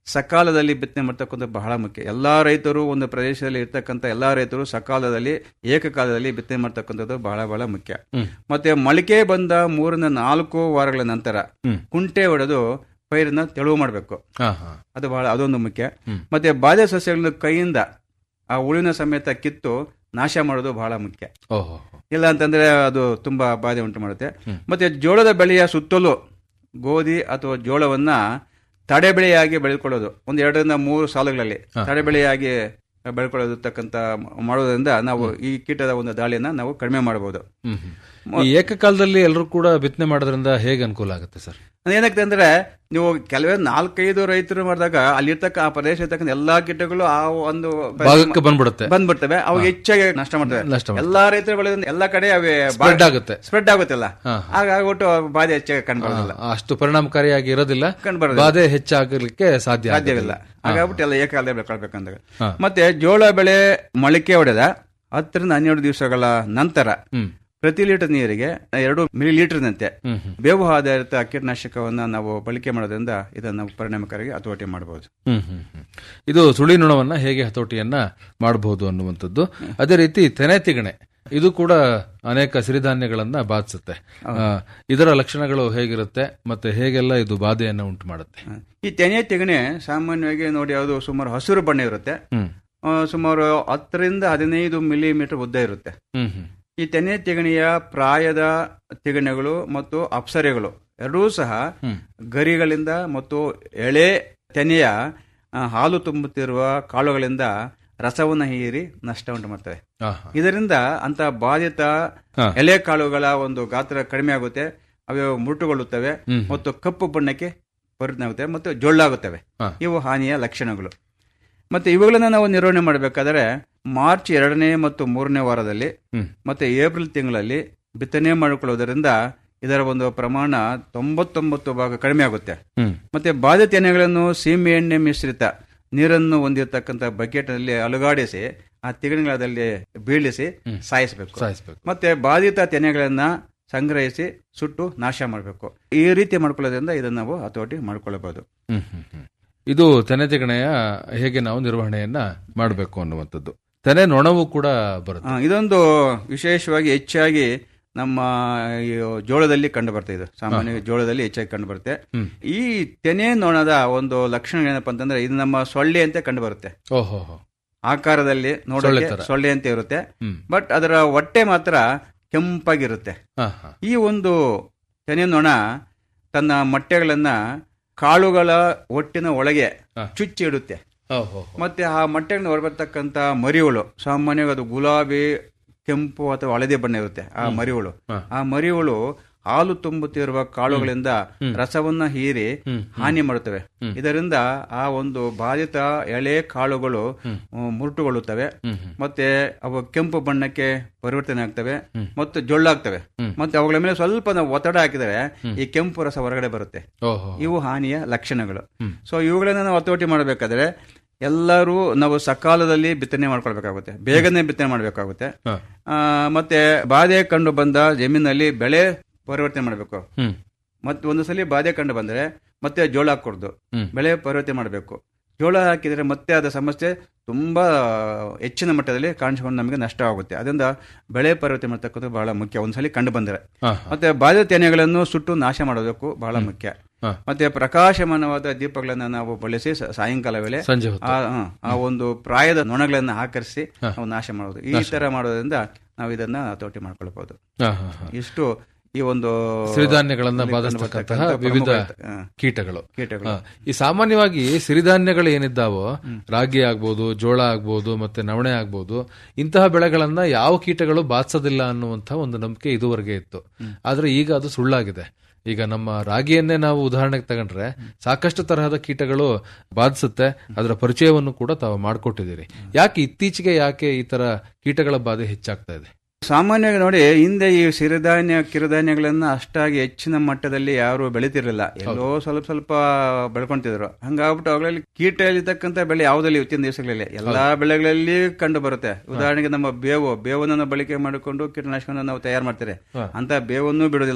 ಸಕಾಲದಲ್ಲಿ ಬಿತ್ತನೆ ಮಾಡ್ತಕ್ಕಂಥ ಬಹಳ ಮುಖ್ಯ ಎಲ್ಲಾ ರೈತರು ಒಂದು ಪ್ರದೇಶದಲ್ಲಿ ಇರ್ತಕ್ಕಂಥ ಎಲ್ಲಾ ರೈತರು ಸಕಾಲದಲ್ಲಿ ಏಕಕಾಲದಲ್ಲಿ ಬಿತ್ತನೆ ಮಾಡ್ತಕ್ಕಂಥದ್ದು ಬಹಳ ಬಹಳ ಮುಖ್ಯ ಹ್ಮ್. ಮತ್ತೆ ಮೊಳಕೆ ಬಂದ ಮೂರರಿಂದ ನಾಲ್ಕು ವಾರಗಳ ನಂತರ ಹ್ಮ್. ಕುಂಟೆ ಹೊಡೆದು ಪೈರನ್ನ ತೆಳುವು ಮಾಡಬೇಕು ಹಾ ಹಾ ಅದು ಬಹಳ ಅದೊಂದು ಮುಖ್ಯ ಹ್ಮ್. ಮತ್ತೆ ಬಾಧೆ ಸಸ್ಯಗಳನ್ನು ಕೈಯಿಂದ ಆ ಉಳಿನ ಸಮೇತ ಕಿತ್ತು ನಾಶ ಮಾಡೋದು ಬಹಳ ಮುಖ್ಯ ಓಹೋ ಇಲ್ಲ ಅಂತಂದ್ರೆ ಅದು ತುಂಬಾ ಬಾಧೆ ಉಂಟು ಮಾಡುತ್ತೆ ಹ್ಮ್. ಮತ್ತೆ ಜೋಳದ ಬೆಳೆಯ ಸುತ್ತಲೂ ಗೋಧಿ ಅಥವಾ ಜೋಳವನ್ನ ತಡೆ ಬೆಳೆಯಾಗಿ ಬೆಳೆದುಕೊಳ್ಳೋದು ಒಂದು ಎರಡರಿಂದ ಮೂರು ಸಾಲುಗಳಲ್ಲಿ ಹಾ. ತಡೆ ಬೆಳೆಯಾಗಿ ಬೆಳ್ಕೊಳ್ಳೋದಕ್ಕಂತ ಮಾಡೋದ್ರಿಂದ ನಾವು ಈ ಕೀಟದ ಒಂದು ದಾಳಿಯನ್ನ ನಾವು ಕಡಿಮೆ ಮಾಡಬಹುದು ಹ್ಮ್ ಹ್ಮ್. ಈ ಏಕಕಾಲದಲ್ಲಿ ಎಲ್ಲರೂ ಕೂಡ ಬಿತ್ತನೆ ಮಾಡೋದ್ರಿಂದ ಹೇಗೆ ಅನುಕೂಲ ಆಗುತ್ತೆ ಸರ್ ಏನಾಗ್ತದೆ ಅಂದ್ರೆ ನೀವು ಕೆಲವೇ ನಾಲ್ಕೈದು ರೈತರು ಮಾಡಿದಾಗ ಅಲ್ಲಿರ್ತಕ್ಕ ಆ ಪ್ರದೇಶ ಇರ್ತಕ್ಕಂಥ ಎಲ್ಲಾ ಕೀಟಗಳು ಆ ಒಂದು ಭಾಗಕ್ಕೆ ಬಂದ್ಬಿಡುತ್ತೆ ಬಂದ್ಬಿಡ್ತವೆ ಅವು ಹೆಚ್ಚಾಗಿ ನಷ್ಟ ಮಾಡ್ತವೆ ನಷ್ಟ ಮಾಡ್ತವೆ. ಎಲ್ಲಾ ರೈತರ ಬೆಳೆದ ಎಲ್ಲಾ ಕಡೆ ಅವೇ Spread ಆಗುತ್ತೆ. ಸ್ಪ್ರೆಡ್ ಆಗುತ್ತಲ್ಲ ಹಾ. ಹಾಗಾಗ್ಬಿಟ್ಟು ಬಾಧೆ ಹೆಚ್ಚಾಗಿ ಕಂಡುಬರೋದಿಲ್ಲ ಆ, ಅಷ್ಟು ಪರಿಣಾಮಕಾರಿಯಾಗಿ ಇರೋದಿಲ್ಲ ಕಂಡುಬರೋದಿಲ್ಲ. ಬಾಧೆ ಹೆಚ್ಚಾಗಲಿಕ್ಕೆ ಸಾಧ್ಯ ಸಾಧ್ಯವಿಲ್ಲ ಆಗೋದಿಲ್ಲ. ಹಾಗಾಗ್ಬಿಟ್ಟು ಎಲ್ಲ ಏಕಾಲದಲ್ಲಿ ಬೆಳ್ಕೊಳ್ಬೇಕಂದಾಗ ಹಾ. ಮತ್ತೆ ಜೋಳ ಬೆಳೆ ಮೊಳಕೆ ಹೊಡೆದ ಹತ್ತರಿಂದ ಹನ್ನೆರಡು ದಿವಸಗಳ ನಂತರ ಹ್ಮ್ ಪ್ರತಿ ಲೀಟರ್ ನೀರಿಗೆ ಎರಡು ಮಿಲಿ ಲೀಟರ್ನಂತೆ ಹ್ಮ್ ಹ್ಮ್. ಬೇವು ಆಧಾರಿತ ಕೀಟನಾಶಕವನ್ನ ನಾವು ಬಳಕೆ ಮಾಡೋದ್ರಿಂದ ಇದನ್ನು ನಾವು ಪರಿಣಾಮಕಾರಿಯಾಗಿ ಹತೋಟಿ ಮಾಡಬಹುದು ಹ್ಮ್ ಹ್ಮ್ ಹ್ಮ್. ಇದು ಸುಳಿ ನುಣವನ್ನ ಹೇಗೆ ಹತೋಟಿಯನ್ನ ಮಾಡಬಹುದು ಅನ್ನುವಂಥದ್ದು ಅದೇ ರೀತಿ ತೆನೆ ತಿಗಣೆ ಇದು ಕೂಡ ಅನೇಕ ಸಿರಿಧಾನ್ಯಗಳನ್ನ ಬಾಧಿಸುತ್ತೆ ಆ, ಇದರ ಲಕ್ಷಣಗಳು ಹೇಗಿರುತ್ತೆ ಮತ್ತೆ ಹೇಗೆಲ್ಲ ಇದು ಬಾಧೆಯನ್ನ ಉಂಟು ಮಾಡುತ್ತೆ ಈ ತೆನೆ ತೆಗಣೆ ಸಾಮಾನ್ಯವಾಗಿ ನೋಡಿ ಅದು ಸುಮಾರು ಹಸಿರು ಬಣ್ಣ ಇರುತ್ತೆ ಹ್ಮ್ ಆ, ಸುಮಾರು ಹತ್ತರಿಂದ ಹದಿನೈದು ಮಿಲಿಮೀಟರ್ ಉದ್ದ ಇರುತ್ತೆ ಹ್ಮ್ ಹ್ಮ್ ಈ ತೆನೆ ತೆಗಣಿಯ ಪ್ರಾಯದ ತೆಗಣೆಗಳು ಮತ್ತು ಅಪ್ಸರೆಗಳು ಎರಡೂ ಸಹ ಹ್ಮ್. ಗರಿಗಳಿಂದ ಮತ್ತು ಎಳೆ ತೆನೆಯ ಆ, ಹಾಲು ತುಂಬುತ್ತಿರುವ ಕಾಳುಗಳಿಂದ ರಸವನ್ನು ಹೀರಿ ನಷ್ಟ ಉಂಟು ಮಾಡ್ತವೆ ಆಹಾ. ಇದರಿಂದ ಅಂತ ಬಾಧಿತ ಹಾ. ಎಲೆ ಕಾಳುಗಳ ಒಂದು ಗಾತ್ರ ಕಡಿಮೆ ಆಗುತ್ತೆ ಅವು ಮುರುಟುಗೊಳ್ಳುತ್ತವೆ ಹ್ಮ್. ಮತ್ತು ಕಪ್ಪು ಬಣ್ಣಕ್ಕೆ ಪರಿಣಾಮ ಆಗುತ್ತೆ ಮತ್ತು ಜೊಳ್ಳಾಗುತ್ತವೆ ಹಾ. ಇವು ಹಾನಿಯ ಲಕ್ಷಣಗಳು ಮತ್ತೆ ಇವುಗಳನ್ನ ನಾವು ನಿರ್ವಹಣೆ ಮಾಡಬೇಕಾದರೆ ಮಾರ್ಚ್ ಎರಡನೇ ಮತ್ತು ಮೂರನೇ ವಾರದಲ್ಲಿ ಹ್ಮ್. ಮತ್ತೆ ಏಪ್ರಿಲ್ ತಿಂಗಳಲ್ಲಿ ಬಿತ್ತನೆ ಮಾಡಿಕೊಳ್ಳುವುದರಿಂದ ಇದರ ಒಂದು ಪ್ರಮಾಣ ತೊಂಬತ್ತೊಂಬತ್ತು ಭಾಗ ಕಡಿಮೆ ಆಗುತ್ತೆ ಹ್ಮ್ ಮತ್ತೆ ಬಾಧಿತ ಎಣ್ಣೆಗಳನ್ನು ಸೀಮೆ ಎಣ್ಣೆ ಮಿಶ್ರಿತ ನೀರನ್ನು ಹೊಂದಿರತಕ್ಕಂಥ ಬಕೆಟ್ ನಲ್ಲಿ ಅಲುಗಾಡಿಸಿ ಆ ತಿಗಣಿಗಳಲ್ಲಿ ಬೀಳಿಸಿ ಹ್ಮ್. ಸಾಯಿಸಬೇಕು ಸಾಯಿಸ್ಬೇಕು ಮತ್ತೆ ಬಾಧಿತ ತೆನೆಗಳನ್ನ ಸಂಗ್ರಹಿಸಿ ಸುಟ್ಟು ನಾಶ ಮಾಡಬೇಕು ಈ ರೀತಿ ಮಾಡ್ಕೊಳ್ಳೋದ್ರಿಂದ ಇದನ್ನ ನಾವು ಹತೋಟಿ ಮಾಡ್ಕೊಳ್ಳಬಹುದು ಹ್ಮ್ ಹ್ಮ್ ಹ್ಮ್. ಇದು ತೆನೆ ತಿಗಣೆಯ ಹೇಗೆ ನಾವು ನಿರ್ವಹಣೆಯನ್ನ ಮಾಡಬೇಕು ಅನ್ನುವಂಥದ್ದು ತೆನೆ ನೊಣವು ಕೂಡ ಬರುತ್ತೆ ಆ, ಇದೊಂದು ವಿಶೇಷವಾಗಿ ಹೆಚ್ಚಾಗಿ ನಮ್ಮ ಈ ಜೋಳದಲ್ಲಿ ಕಂಡು ಬರ್ತಾ ಇದು ಸಾಮಾನ್ಯವಾಗಿ ಜೋಳದಲ್ಲಿ ಹೆಚ್ಚಾಗಿ ಕಂಡು ಬರುತ್ತೆ ಹ್ಮ್. ಈ ತೆನೆ ನೊಣದ ಒಂದು ಲಕ್ಷಣ ಏನಪ್ಪಾ ಅಂತಂದ್ರೆ ಇದು ನಮ್ಮ ಸೊಳ್ಳೆ ಅಂತ ಕಂಡು ಬರುತ್ತೆ ಓಹೋ ಹೋ. ಆಕಾರದಲ್ಲಿ ಸೊಳ್ಳೆ ನೋಡೋಕೆ ತರ. ಸೊಳ್ಳೆ ಅಂತ ಇರುತ್ತೆ ಹ್ಮ್ ಬಟ್ ಅದರ ಹೊಟ್ಟೆ ಮಾತ್ರ ಕೆಂಪಾಗಿರುತ್ತೆ ಹಾ ಹಾ ಈ ಒಂದು ತೆನೆ ನೊಣ ತನ್ನ ಮೊಟ್ಟೆಗಳನ್ನ ಕಾಳುಗಳ ಒಟ್ಟಿನ ಒಳಗೆ ಹಾ. ಚುಚ್ಚಿ ಇಡುತ್ತೆ ಓಹೋ ಹೋ. ಮತ್ತೆ ಆ ಮೊಟ್ಟೆಗಳನ್ನ ಹೊರಬರ್ತಕ್ಕಂಥ ಮರಿಹುಳು ಸಾಮಾನ್ಯವಾಗಿ ಅದು ಗುಲಾಬಿ ಕೆಂಪು ಅಥವಾ ಹಳದಿ ಬಣ್ಣ ಇರುತ್ತೆ ಆ ಮರಿಹುಳು ಹಾ. ಆ ಮರಿಹುಳು ಹಾಲು ತುಂಬುತ್ತಿರುವ ಕಾಳುಗಳಿಂದ ಹ್ಮ್. ರಸವನ್ನ ಹೀರಿ ಹ್ಮ್. ಹಾನಿ ಮಾಡುತ್ತವೆ ಹ್ಮ್. ಇದರಿಂದ ಆ ಒಂದು ಬಾಧಿತ ಎಳೆ ಕಾಳುಗಳು ಹ್ಮ್. ಆ, ಮುರುಟುಗೊಳ್ಳುತ್ತವೆ ಹ್ಮ್ ಹ್ಮ್. ಮತ್ತೆ ಅವು ಕೆಂಪು ಬಣ್ಣಕ್ಕೆ ಪರಿವರ್ತನೆ ಆಗ್ತವೆ ಹ್ಮ್. ಮತ್ತು ಜೊಳ್ಳಾಗ್ತವೆ ಹ್ಮ್. ಮತ್ತೆ ಅವುಗಳ ಮೇಲೆ ಸ್ವಲ್ಪ ನಾವು ಒತ್ತಡ ಹಾಕಿದರೆ ಈ ಕೆಂಪು ರಸ ಹೊರಗಡೆ ಬರುತ್ತೆ ಓಹೋ ಇವು ಹಾನಿಯ ಲಕ್ಷಣಗಳು ಹ್ಮ್. ಸೊ ಇವುಗಳನ್ನ ನಾವು ಹತೋಟಿ ಮಾಡಬೇಕಾದ್ರೆ ಎಲ್ಲರೂ ನಾವು ಸಕಾಲದಲ್ಲಿ ಬಿತ್ತನೆ ಮಾಡ್ಕೊಳ್ಬೇಕಾಗುತ್ತೆ ಬೇಗನೆ ಬಿತ್ತನೆ ಮಾಡಬೇಕಾಗುತ್ತೆ ಹಾ. ಮತ್ತೆ ಬಾಧೆ ಕಂಡು ಬಂದ ಜಮೀನಲ್ಲಿ ಬೆಳೆ ಪರಿವರ್ತನೆ ಮಾಡಬೇಕು ಹ್ಮ್ ಮತ್ತೆ ಒಂದು ಸಲ ಬಾಧೆ ಕಂಡು ಬಂದ್ರೆ ಮತ್ತೆ ಜೋಳ ಹಾಕೂಡ್ದು ಹ್ಮ್. ಬೆಳೆ ಪರಿವರ್ತನೆ ಮಾಡಬೇಕು ಜೋಳ ಹಾಕಿದರೆ ಮತ್ತೆ ಅದ ಸಮಸ್ಯೆ ತುಂಬಾ ಹೆಚ್ಚಿನ ಮಟ್ಟದಲ್ಲಿ ಕಾಣಿಸಿಕೊಂಡು ನಮಗೆ ನಷ್ಟ ಆಗುತ್ತೆ ಅದರಿಂದ ಬೆಳೆ ಪರಿವರ್ತನೆ ಮಾಡ್ತಕ್ಕಂಥದ್ದು ಬಹಳ ಮುಖ್ಯ ಒಂದ್ಸಲಿ ಕಂಡು ಬಂದರೆ ಹಾ, ಮತ್ತೆ ಬಾಧಿತ ತೆನೆಗಳನ್ನು ಸುಟ್ಟು ನಾಶ ಮಾಡೋದಕ್ಕೂ ಬಹಳ ಮುಖ್ಯ ಹಾ. ಮತ್ತೆ ಪ್ರಕಾಶಮಾನವಾದ ದೀಪಗಳನ್ನ ನಾವು ಬಳಸಿ ಸ- ಸಾಯಂಕಾಲ ವೇಳೆ ಸಂಜೆ ಹೊತ್ತು ಆ ಹ, ಆ ಒಂದು ಪ್ರಾಯದ ನೊಣಗಳನ್ನ ಆಕರ್ಷಿಸಿ ಹಾ. ನಾವು ನಾಶ ಮಾಡೋದು ಈ ತರ ಮಾಡೋದ್ರಿಂದ ನಾವು ಇದನ್ನ ಹತೋಟಿ ಮಾಡ್ಕೊಳ್ಬಹುದು ಹಾ, ಹಾ, ಹಾ. ಇಷ್ಟು ಈ ಒಂದು ಸಿರಿಧಾನ್ಯಗಳನ್ನ ಇಲ್ಲಿ ಬಾಧಿಸ್ತಕ್ಕಂತಹ ಕಂಡುಬರ್ತಕ್ಕಂಥ ವಿವಿಧ ಪ್ರಮುಖ, ಹಾ, ಕೀಟಗಳು ಕೀಟಗಳು ಹಾ. ಈ ಸಾಮಾನ್ಯವಾಗಿ ಸಿರಿಧಾನ್ಯಗಳು ಏನಿದ್ದಾವೋ ರಾಗಿ ಆಗ್ಬೋದು ಜೋಳ ಆಗ್ಬೋದು ಮತ್ತೆ ನವಣೆ ಆಗ್ಬೋದು ಇಂತಹ ಬೆಳೆಗಳನ್ನ ಯಾವ ಕೀಟಗಳು ಬಾಧಿಸೋದಿಲ್ಲ ಅನ್ನುವಂಥ ಒಂದು ನಂಬಿಕೆ ಇದುವರೆಗೆ ಇತ್ತು ಆದ್ರೆ ಈಗ ಅದು ಸುಳ್ಳಾಗಿದೆ ಈಗ ನಮ್ಮ ರಾಗಿಯನ್ನೇ ನಾವು ಉದಾಹರಣೆಗೆ ತಗೊಂಡ್ರೆ ಸಾಕಷ್ಟು ತರಹದ ಕೀಟಗಳು ಬಾಧಿಸುತ್ತೆ ಅದರ ಪರಿಚಯವನ್ನು ಕೂಡ ತಾವು ಮಾಡಿಕೊಟ್ಟಿದ್ದೀರಿ ಯಾಕೆ ಇತ್ತೀಚೆಗೆ ಯಾಕೆ ಈ ತರ ಕೀಟಗಳ ಬಾಧೆ ಹೆಚ್ಚಾಗ್ತಾ ಇದೆ ಸಾಮಾನ್ಯವಾಗಿ ನೋಡಿ ಹಿಂದೆ ಈ ಸಿರಿಧಾನ್ಯ ಕಿರುಧಾನ್ಯಗಳನ್ನ ಅಷ್ಟಾಗಿ ಹೆಚ್ಚಿನ ಮಟ್ಟದಲ್ಲಿ ಯಾರು ಬೆಳಿತಿರ್ಲಿಲ್ಲ ಎಲ್ಲೋ ಸ್ವಲ್ಪ ಸ್ವಲ್ಪ ಬೆಳ್ಕೊಂತಿದ್ರು ಹಂಗಾಗ್ಬಿಟ್ಟು ಅವುಗಳಲ್ಲಿ ಕೀಟ ಇರ್ತಕ್ಕಂಥ ಬೆಳೆ ಯಾವುದಲ್ಲಿ ಇವತ್ತಿನ ದಿವಸಗಳಲ್ಲಿ ಎಲ್ಲಾ ಬೆಳೆಗಳಲ್ಲಿ ಕಂಡು ಬರುತ್ತೆ ಉದಾಹರಣೆಗೆ ನಮ್ಮ ಬೇವು ಬೇವನ್ನ ಬಳಕೆ ಮಾಡಿಕೊಂಡು ಕೀಟನಾಶಕವನ್ನು ನಾವು ತಯಾರು ಮಾಡ್ತಾರೆ ಹಾ. ಅಂತ ಬೇವನ್ನು ಬಿಡೋದಿಲ್ಲವೇ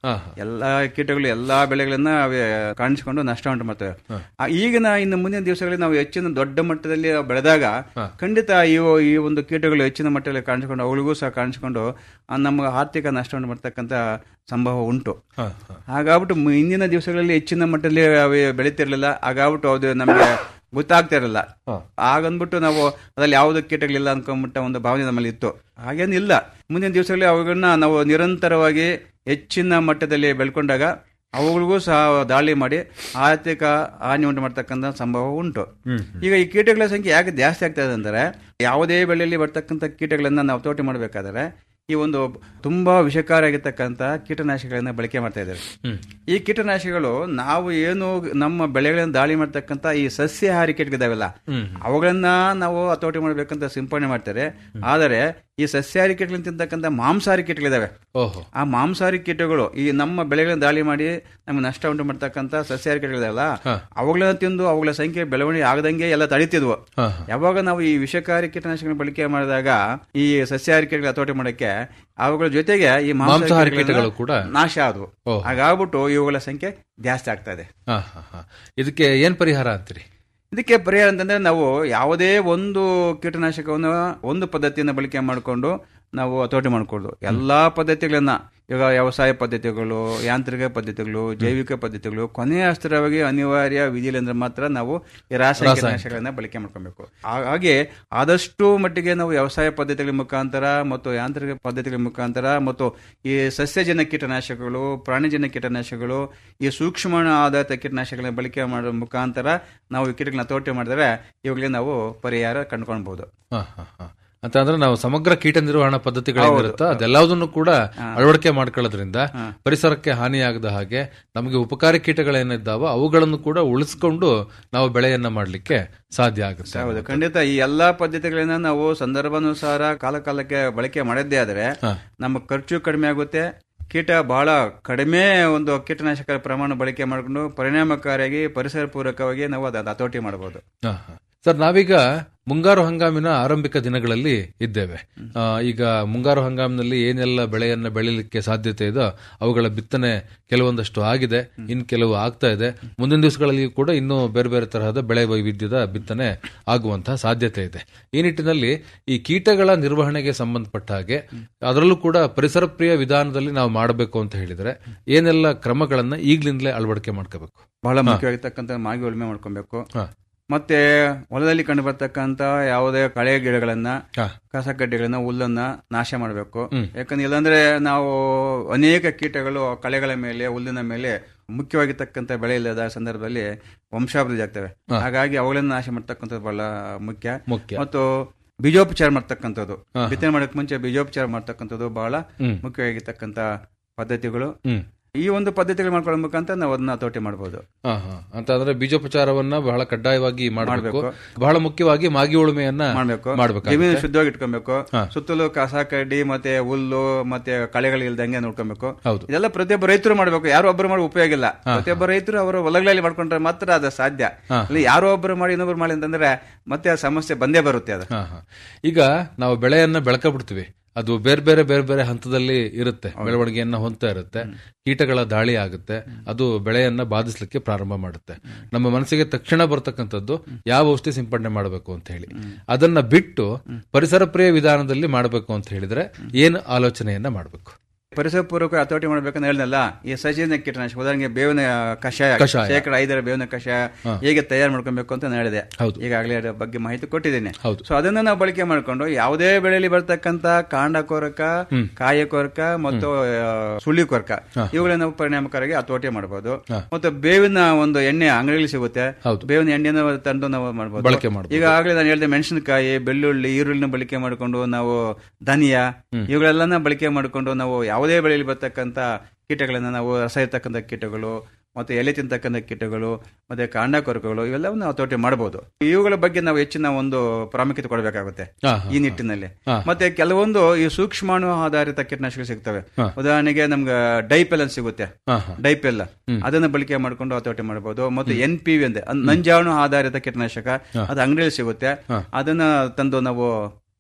ಹಾ, ಎಲ್ಲಾ ಕೀಟಗಳು ಎಲ್ಲಾ ಬೆಳೆಗಳನ್ನ ಅವೇ ಕಾಣಿಸಿಕೊಂಡು ನಷ್ಟ ಉಂಟು ಮಾಡ್ತವೆ ಆ, ಈಗಿನ ಇನ್ನು ಮುಂದಿನ ದಿವಸಗಳಲ್ಲಿ ನಾವು ಹೆಚ್ಚಿನ ದೊಡ್ಡ ಮಟ್ಟದಲ್ಲಿ ಬೆಳೆದಾಗ ಖಂಡಿತ ಇವು ಈ ಒಂದು ಕೀಟಗಳು ಹೆಚ್ಚಿನ ಮಟ್ಟದಲ್ಲಿ ಕಾಣಿಸಿಕೊಂಡು ಅವುಗಳಿಗೂ ಸಹ ಕಾಣಿಸಿಕೊಂಡು ಆ, ನಮ್ಮ ಆರ್ಥಿಕ ನಷ್ಟ ಉಂಟು ಮಾಡ್ತಕ್ಕಂಥ ಸಂಭವ ಉಂಟು ಹಾ, ಹಾ. ಹಾಗಾಗ್ಬಿಟ್ಟು ಮು- ಇಂದಿನ ದಿವಸಗಳಲ್ಲಿ ಹೆಚ್ಚಿನ ಮಟ್ಟದಲ್ಲಿ ಅವೇ ಬೆಳೀತಿರ್ಲಿಲ್ಲ ಹಾಗಾಗ್ಬಿಟ್ಟು ಅದು ನಮಗೆ ಗೊತ್ತಾಗ್ತಾ ಇರಲಿಲ್ಲ ಆಗಂದ್ಬಿಟ್ಟು ನಾವು ಅದ್ರಲ್ಲಿ ಯಾವ್ದು ಕೀಟಗಳಿಲ್ಲ ಅನ್ಕೊಂಡ್ಬಿಟ್ಟ ಒಂದು ಭಾವನೆ ನಮ್ಮಲ್ಲಿ ಇತ್ತು ಹಾಗೇನಿಲ್ಲ ಮುಂದಿನ ದಿವಸಗಳಲ್ಲಿ ಅವುಗಳನ್ನ ನಾವು ನಿರಂತರವಾಗಿ ಹೆಚ್ಚಿನ ಮಟ್ಟದಲ್ಲಿ ಬೆಳ್ಕೊಂಡಾಗ ಅವುಗಳಿಗೂ ಸಹ ದಾಳಿ ಮಾಡಿ ಆರ್ಥಿಕ ಹಾನಿ ಉಂಟು ಮಾಡ್ತಕ್ಕಂಥ ಸಂಭವ ಉಂಟು ಈಗ ಈ ಕೀಟಗಳ ಸಂಖ್ಯೆ ಯಾಕೆ ಜಾಸ್ತಿ ಆಗ್ತಾ ಇದೆ ಅಂದರೆ ಯಾವುದೇ ಬೆಳೆಯಲ್ಲಿ ಬರ್ತಕ್ಕಂಥ ಕೀಟಗಳನ್ನ ನಾವು ತೋಟ ಮಾಡಬೇಕಾದ್ರೆ ಈ ಒಂದು ತುಂಬಾ ವಿಷಕಾರಿಯಾಗಿರ್ತಕ್ಕಂಥ ಕೀಟನಾಶಕಗಳನ್ನ ಬಳಕೆ ಮಾಡ್ತಾ ಇದ್ದಾರೆ ಈ ಕೀಟನಾಶಕಗಳು ನಾವು ಏನು ನಮ್ಮ ಬೆಳೆಗಳನ್ನ ದಾಳಿ ಮಾಡ್ತಕ್ಕಂಥ ಈ ಸಸ್ಯಾಹಾರಿ ಕೀಟಗಳಿದಾವೆಲ್ಲ ಅವುಗಳನ್ನ ನಾವು ಹತೋಟಿ ಮಾಡ್ಬೇಕಂತ ಸಿಂಪಡಣೆ ಮಾಡ್ತಾರೆ ಆದರೆ ಈ ಸಸ್ಯಾಹಾರಿ ಕೀಟಗಳನ್ನ ತಿಂತಕ್ಕಂಥ ಮಾಂಸಾಹಾರಿ ಕೀಟಗಳಿದಾವೆ ಓಹೋ ಆ ಮಾಂಸಾಹಾರಿ ಕೀಟಗಳು ಈ ನಮ್ಮ ಬೆಳೆಗಳನ್ನ ದಾಳಿ ಮಾಡಿ ನಮ್ಗೆ ನಷ್ಟ ಉಂಟು ಮಾಡ್ತಕ್ಕಂಥ ಸಸ್ಯಾಹಾರಿ ಕೀಟಗಳಿದಾವಲ್ಲ ಅವುಗಳನ್ನ ತಿಂದು ಅವುಗಳ ಸಂಖ್ಯೆ ಬೆಳವಣಿಗೆ ಆಗದಂಗೆ ಎಲ್ಲ ತಡೀತಿದ್ವು ಹಾ, ಯಾವಾಗ ನಾವು ಈ ವಿಷಕಾರಿ ಕೀಟನಾಶಕಗಳನ್ನ ಬಳಕೆ ಮಾಡಿದಾಗ ಈ ಸಸ್ಯಾಹಾರಿ ಕೀಟಗಳ ಹತೋಟಿ ಮಾಡಕ್ಕೆ ಅವುಗಳ ಜೊತೆಗೆ ಈ ಮಾಂಸಾಹಾರಿ ಕೀಟಗಳನ್ನ ಕೀಟಗಳು ಕೂಡ ನಾಶ ಆದವು ಓಹೋ. ಹಾಗಾಗ್ಬಿಟ್ಟು ಇವುಗಳ ಸಂಖ್ಯೆ ಜಾಸ್ತಿ ಆಗ್ತಾ ಇದೆ ಹಾ, ಹಾ, ಹಾ. ಇದಕ್ಕೆ ಏನ್ ಪರಿಹಾರ ಅಂತೀರಿ ಇದಕ್ಕೆ ಪರಿಹಾರ ಅಂತಂದ್ರೆ ನಾವು ಯಾವುದೇ ಒಂದು ಕೀಟನಾಶಕವನ್ನು ಒಂದು ಪದ್ಧತಿಯನ್ನು ಬಳಕೆ ಮಾಡಿಕೊಂಡು ನಾವು ಹತೋಟಿ ಮಾಡ್ಕೊಳ್ದು ಎಲ್ಲಾ ಪದ್ಧತಿಗಳನ್ನ ಈಗ ವ್ಯವಸಾಯ ಪದ್ಧತಿಗಳು ಯಾಂತ್ರಿಕ ಪದ್ಧತಿಗಳು ಜೈವಿಕ ಪದ್ಧತಿಗಳು ಕೊನೆಯ ಅಸ್ತ್ರವಾಗಿ ಅನಿವಾರ್ಯ ವಿಧಿಯಲ್ಲಿ ಅಂದ್ರೆ ಮಾತ್ರ ನಾವು ಈ ರಾಸಾಯನಿಕ ಕೀಟನಾಶಕಗಳನ್ನ ಬಳಕೆ ಮಾಡ್ಕೊಬೇಕು ಹಾಗೆ ಆದಷ್ಟು ಮಟ್ಟಿಗೆ ನಾವು ವ್ಯವಸಾಯ ಪದ್ಧತಿಗಳ ಮುಖಾಂತರ ಮತ್ತು ಯಾಂತ್ರಿಕ ಪದ್ಧತಿಗಳ ಮುಖಾಂತರ ಮತ್ತು ಈ ಸಸ್ಯಜನ್ಯ ಕೀಟನಾಶಕಗಳು ಪ್ರಾಣಿಜನ್ಯ ಕೀಟನಾಶಕಗಳು ಈ ಸೂಕ್ಷ್ಮ ಆಧಾರಿತ ಕೀಟನಾಶಕಗಳನ್ನ ಬಳಕೆ ಮಾಡೋ ಮುಖಾಂತರ ನಾವು ಈ ಕೀಟಗಳನ್ನ ತೋಟ ಮಾಡಿದ್ರೆ ಇವುಗಳಿಗೆ ನಾವು ಪರಿಹಾರ ಕಂಡುಕೊಳ್ಬಹುದು ಹಾ, ಹಾ, ಹಾ. ಅಂತ ಅಂದ್ರೆ ನಾವು ಸಮಗ್ರ ಕೀಟ ನಿರ್ವಹಣಾ ಪದ್ಧತಿಗಳೇನಿರುತ್ತೋ ಅದೆಲ್ಲದನ್ನು ಕೂಡ ಅಳವಡಿಕೆ ಮಾಡ್ಕೊಳ್ಳೋದ್ರಿಂದ ಪರಿಸರಕ್ಕೆ ಹಾನಿಯಾಗದ ಹಾಗೆ ನಮಗೆ ಉಪಕಾರಿ ಕೀಟಗಳೇನಿದ್ದಾವೋ ಅವುಗಳನ್ನು ಕೂಡ ಉಳಿಸ್ಕೊಂಡು ನಾವು ಬೆಳೆಯನ್ನ ಮಾಡ್ಲಿಕ್ಕೆ ಸಾಧ್ಯ ಆಗುತ್ತೆ ಹೌದು ಖಂಡಿತ ಈ ಎಲ್ಲಾ ಪದ್ಧತಿಗಳನ್ನ ನಾವು ಸಂದರ್ಭಾನುಸಾರ ಕಾಲ ಕಾಲಕ್ಕೆ ಬಳಕೆ ಮಾಡಿದ್ದೇ ಆದ್ರೆ ನಮ್ಮ ಖರ್ಚು ಕಡಿಮೆ ಆಗುತ್ತೆ ಕೀಟ ಬಹಳ ಕಡಿಮೆ ಒಂದು ಕೀಟನಾಶಕ ಪ್ರಮಾಣ ಬಳಕೆ ಮಾಡಿಕೊಂಡು ಪರಿಣಾಮಕಾರಿಯಾಗಿ ಪರಿಸರ ಪೂರಕವಾಗಿ ನಾವು ಅದನ್ನ ಹತೋಟಿ ಮಾಡಬಹುದು ಹಾ, ಹಾ. ಸರ್ ನಾವೀಗ ಮುಂಗಾರು ಹಂಗಾಮಿನ ಆರಂಭಿಕ ದಿನಗಳಲ್ಲಿ ಇದ್ದೇವೆ ಆ, ಈಗ ಮುಂಗಾರು ಹಂಗಾಮಿನಲ್ಲಿ ಏನೆಲ್ಲ ಬೆಳೆಯನ್ನ ಬೆಳಿಲಿಕ್ಕೆ ಸಾಧ್ಯತೆ ಇದೋ ಅವುಗಳ ಬಿತ್ತನೆ ಕೆಲವೊಂದಷ್ಟು ಆಗಿದೆ ಇನ್ನು ಕೆಲವು ಆಗ್ತಾ ಇದೆ ಮುಂದಿನ ದಿವಸಗಳಲ್ಲಿ ಕೂಡ ಇನ್ನೂ ಬೇರೆ ಬೇರೆ ತರಹದ ಬೆಳೆ ವೈವಿಧ್ಯದ ಬಿತ್ತನೆ ಆಗುವಂತಹ ಸಾಧ್ಯತೆ ಇದೆ ಈ ನಿಟ್ಟಿನಲ್ಲಿ ಈ ಕೀಟಗಳ ನಿರ್ವಹಣೆಗೆ ಸಂಬಂಧಪಟ್ಟ ಹಾಗೆ ಅದರಲ್ಲೂ ಕೂಡ ಪರಿಸರ ಪ್ರಿಯ ವಿಧಾನದಲ್ಲಿ ನಾವು ಮಾಡಬೇಕು ಅಂತ ಹೇಳಿದ್ರೆ ಏನೆಲ್ಲ ಕ್ರಮಗಳನ್ನ ಈಗ್ಲಿಂದಲೇ ಅಳವಡಿಕೆ ಮಾಡ್ಕೋಬೇಕು ಬಹಳ ಮುಖ್ಯವಾಗಿರ್ತಕ್ಕಂಥ ಮಾಗಿ ಉಳುಮೆ ಮಾಡ್ಕೊಬೇಕು ಹಾ. ಮತ್ತೆ ಹೊಲದಲ್ಲಿ ಕಂಡು ಬರ್ತಕ್ಕಂತ ಯಾವುದೇ ಕಳೆ ಗಿಡಗಳನ್ನ ಹಾ. ಕಸ ಕಡ್ಡಿಗಳನ್ನ ಹುಲ್ಲನ್ನ ನಾಶ ಮಾಡಬೇಕು ಹ್ಮ್. ಯಾಕಂದ್ರೆ ಇಲ್ಲಾಂದ್ರೆ ನಾವು ಅನೇಕ ಕೀಟಗಳು ಕಳೆಗಳ ಮೇಲೆ ಹುಲ್ಲಿನ ಮೇಲೆ ಮುಖ್ಯವಾಗಿರ್ತಕ್ಕಂಥ ಬೆಳೆ ಇಲ್ಲದ ಸಂದರ್ಭದಲ್ಲಿ ವಂಶಾಭಿವೃದ್ಧಿ ಆಗ್ತವೆ ಹಾ. ಹಾಗಾಗಿ ಅವುಗಳನ್ನ ನಾಶ ಮಾಡ್ತಕ್ಕಂಥದ್ದು ಬಹಳ ಮುಖ್ಯ ಮುಖ್ಯ ಮತ್ತು ಬೀಜೋಪಚಾರ ಮಾಡ್ತಕ್ಕಂಥದ್ದು ಹಾ. ಬಿತ್ತನೆ ಮಾಡಕ್ ಮುಂಚೆ ಬೀಜೋಪಚಾರ ಮಾಡ್ತಕ್ಕಂಥದ್ದು ಬಹಳ ಹ್ಮ್. ಮುಖ್ಯವಾಗಿರ್ತಕ್ಕಂಥ ಪದ್ಧತಿಗಳು ಹ್ಮ್ ಈ ಒಂದು ಪದ್ಧತಿಗಳು ಮಾಡ್ಕೊಳ್ಳೋ ಮುಖಾಂತರ ನಾವು ಅದನ್ನ ಹತೋಟಿ ಮಾಡಬಹುದು ಹಾ, ಹಾ. ಅಂತ ಅಂದ್ರೆ ಬೀಜೋಪಚಾರವನ್ನ ಬಹಳ ಕಡ್ಡಾಯವಾಗಿ ಮಾಡಬೇಕು ಮಾಡ್ಬೇಕು. ಬಹಳ ಮುಖ್ಯವಾಗಿ ಮಾಗಿ ಉಳುಮೆಯನ್ನ ಮಾಡ್ಬೇಕು ಮಾಡ್ಬೇಕಾಗುತ್ತೆ. ಜಮೀನು ಶುದ್ಧವಾಗಿ ಇಟ್ಕೊಬೇಕು ಹಾ. ಸುತ್ತಲೂ ಕಸ ಕಡ್ಡಿ ಮತ್ತೆ ಹುಲ್ಲು ಮತ್ತೆ ಕಳೆಗಳು ಇಲ್ದಂಗೆ ನೋಡ್ಕೊಬೇಕು ಹೌದು. ಇದೆಲ್ಲ ಪ್ರತಿಯೊಬ್ಬ ರೈತರು ಮಾಡ್ಬೇಕು ಯಾರೋ ಒಬ್ಬರು ಮಾಡಿ ಉಪಯೋಗ ಇಲ್ಲ ಪ್ರತಿಯೊಬ್ಬ ರೈತರು ಅವರ ಹೊಲಗಳಲ್ಲಿ ಮಾಡ್ಕೊಂಡ್ರೆ ಮಾತ್ರ ಅದು ಸಾಧ್ಯ ಹಾ. ಅಲ್ಲಿ ಯಾರೋ ಒಬ್ಬರು ಮಾಡಿ ಇನ್ನೊಬ್ರು ಮಾಡಿ ಅಂತಂದ್ರೆ ಮತ್ತೆ ಆ ಸಮಸ್ಯೆ ಬಂದೇ ಬರುತ್ತೆ ಅದು ಹಾ, ಹಾ. ಈಗ ನಾವು ಬೆಳೆಯನ್ನ ಬೆಳಕ ಬಿಡ್ತೀವಿ ಅದು ಬೇರೆ ಬೇರೆ ಬೇರೆ ಬೇರೆ ಹಂತದಲ್ಲಿ ಇರುತ್ತೆ ಬೆಳವಣಿಗೆಯನ್ನ ಹೊಂದ್ತಾ ಇರುತ್ತೆ ಕೀಟಗಳ ದಾಳಿ ಆಗುತ್ತೆ ಅದು ಬೆಳೆಯನ್ನ ಬಾಧಿಸ್ಲಿಕ್ಕೆ ಪ್ರಾರಂಭ ಮಾಡುತ್ತೆ ನಮ್ಮ ಮನಸ್ಸಿಗೆ ತಕ್ಷಣ ಬರ್ತಕ್ಕಂಥದ್ದು ಯಾವ ಔಷಧಿ ಸಿಂಪಡಣೆ ಮಾಡಬೇಕು ಅಂತ ಹೇಳಿ ಅದನ್ನ ಬಿಟ್ಟು ಪರಿಸರ ಪ್ರಿಯ ವಿಧಾನದಲ್ಲಿ ಮಾಡಬೇಕು ಅಂತ ಹೇಳಿದ್ರೆ ಏನು ಆಲೋಚನೆಯನ್ನ ಮಾಡಬೇಕು ಪರಿಸರ ಪೂರ್ವಕ ಹತೋಟಿ ಮಾಡ್ಬೇಕಂತ ಹೇಳಿದ್ನಲ್ಲ ಈ ಸಜೀವನ ಕೀಟನಾಶಕ ಉದಾಹರಣೆಗೆ ಬೇವಿನ ಕಷಾಯ ಕಷಾಯ. ಶೇಕಡ ಐದರ ಬೇವಿನ ಕಷಾಯ ಹೇಗೆ ತಯಾರು ಮಾಡ್ಕೊಬೇಕು ಅಂತ ನಾನು ಹೇಳಿದೆ ಹೌದು. ಈಗಾಗಲೇ ಅದರ ಬಗ್ಗೆ ಮಾಹಿತಿ ಕೊಟ್ಟಿದ್ದೇನೆ ಹೌದು. ಸೊ ಅದನ್ನ ನಾವು ಬಳಕೆ ಮಾಡ್ಕೊಂಡು ಯಾವುದೇ ಬೆಳೆಯಲ್ಲಿ ಬರ್ತಕ್ಕಂತ ಕಾಂಡ ಕೊರಕ ಕಾಯ ಕೊರಕ ಮತ್ತು ಆ, ಸುಳಿ ಕೊರಕ ಇವುಗಳನ್ನ ನಾವು ಪರಿಣಾಮಕಾರಿಯಾಗಿ ಹತೋಟಿ ಮಾಡಬಹುದು ಮತ್ತು ಬೇವಿನ ಒಂದು ಎಣ್ಣೆ ಅಂಗಡಿಯಲ್ಲಿ ಸಿಗುತ್ತೆ ಹೌದು. ಬೇವಿನ ಎಣ್ಣೆನ ತಂದು ನಾವು ಮಾಡಬಹುದು ಬಳಕೆ ಮಾಡ್ಬೋದು. ಈಗ ಆಗ್ಲೇ ನಾನು ಹೇಳಿದೆ ಮೆಣಸಿನಕಾಯಿ ಬೆಳ್ಳುಳ್ಳಿ ಈರುಳ್ಳಿನ ಬಳಕೆ ಮಾಡಿಕೊಂಡು ನಾವು ಧನಿಯಾ ಇವುಗಳೆಲ್ಲನ ಬಳಕೆ ಮಾಡಿಕೊಂಡು ನಾವು ಯಾವುದೇ ಬೆಳೆಯಲ್ಲಿ ಬರ್ತಕ್ಕಂಥ ಕೀಟಗಳನ್ನ ನಾವು ರಸ ಇರ್ತಕ್ಕಂಥ ಕೀಟಗಳು ಮತ್ತೆ ಎಲೆ ತಿಂತಕ್ಕಂಥ ಕೀಟಗಳು ಮತ್ತೆ ಕಾಂಡ ಕೊರಕಗಳು ಇವೆಲ್ಲವನ್ನ ನಾವು ತೋಟ ಮಾಡಬಹುದು ಇವುಗಳ ಬಗ್ಗೆ ನಾವು ಹೆಚ್ಚಿನ ಒಂದು ಪ್ರಾಮುಖ್ಯತೆ ಕೊಡಬೇಕಾಗುತ್ತೆ ಹಾ, ಹಾ, ಈ ನಿಟ್ಟಿನಲ್ಲಿ ಹಾ. ಮತ್ತೆ ಕೆಲವೊಂದು ಈ ಸೂಕ್ಷ್ಮಾಣು ಆಧಾರಿತ ಕೀಟನಾಶಕಗಳು ಸಿಗ್ತವೆ ಹಾ. ಉದಾಹರಣೆಗೆ ನಮ್ಗೆ ಡೈಪೆಲ್ ಅಂತ ಸಿಗುತ್ತೆ ಹಾ, ಹಾ. ಡೈಪೆಲ್ ಅದನ್ನ ಬಳಕೆ ಮಾಡ್ಕೊಂಡು ಹತೋಟಿ ಮಾಡಬಹುದು ಮತ್ತು ಎನ್ ಪಿ ವಿ ಅಂದೆ ಅನ್- ನಂಜಾಣು ಆಧಾರಿತ ಕೀಟನಾಶಕ ಅದು ಅಂಗಡಿಯಲ್ಲಿ ಸಿಗುತ್ತೆ ಅದನ್ನ ತಂದು ನಾವು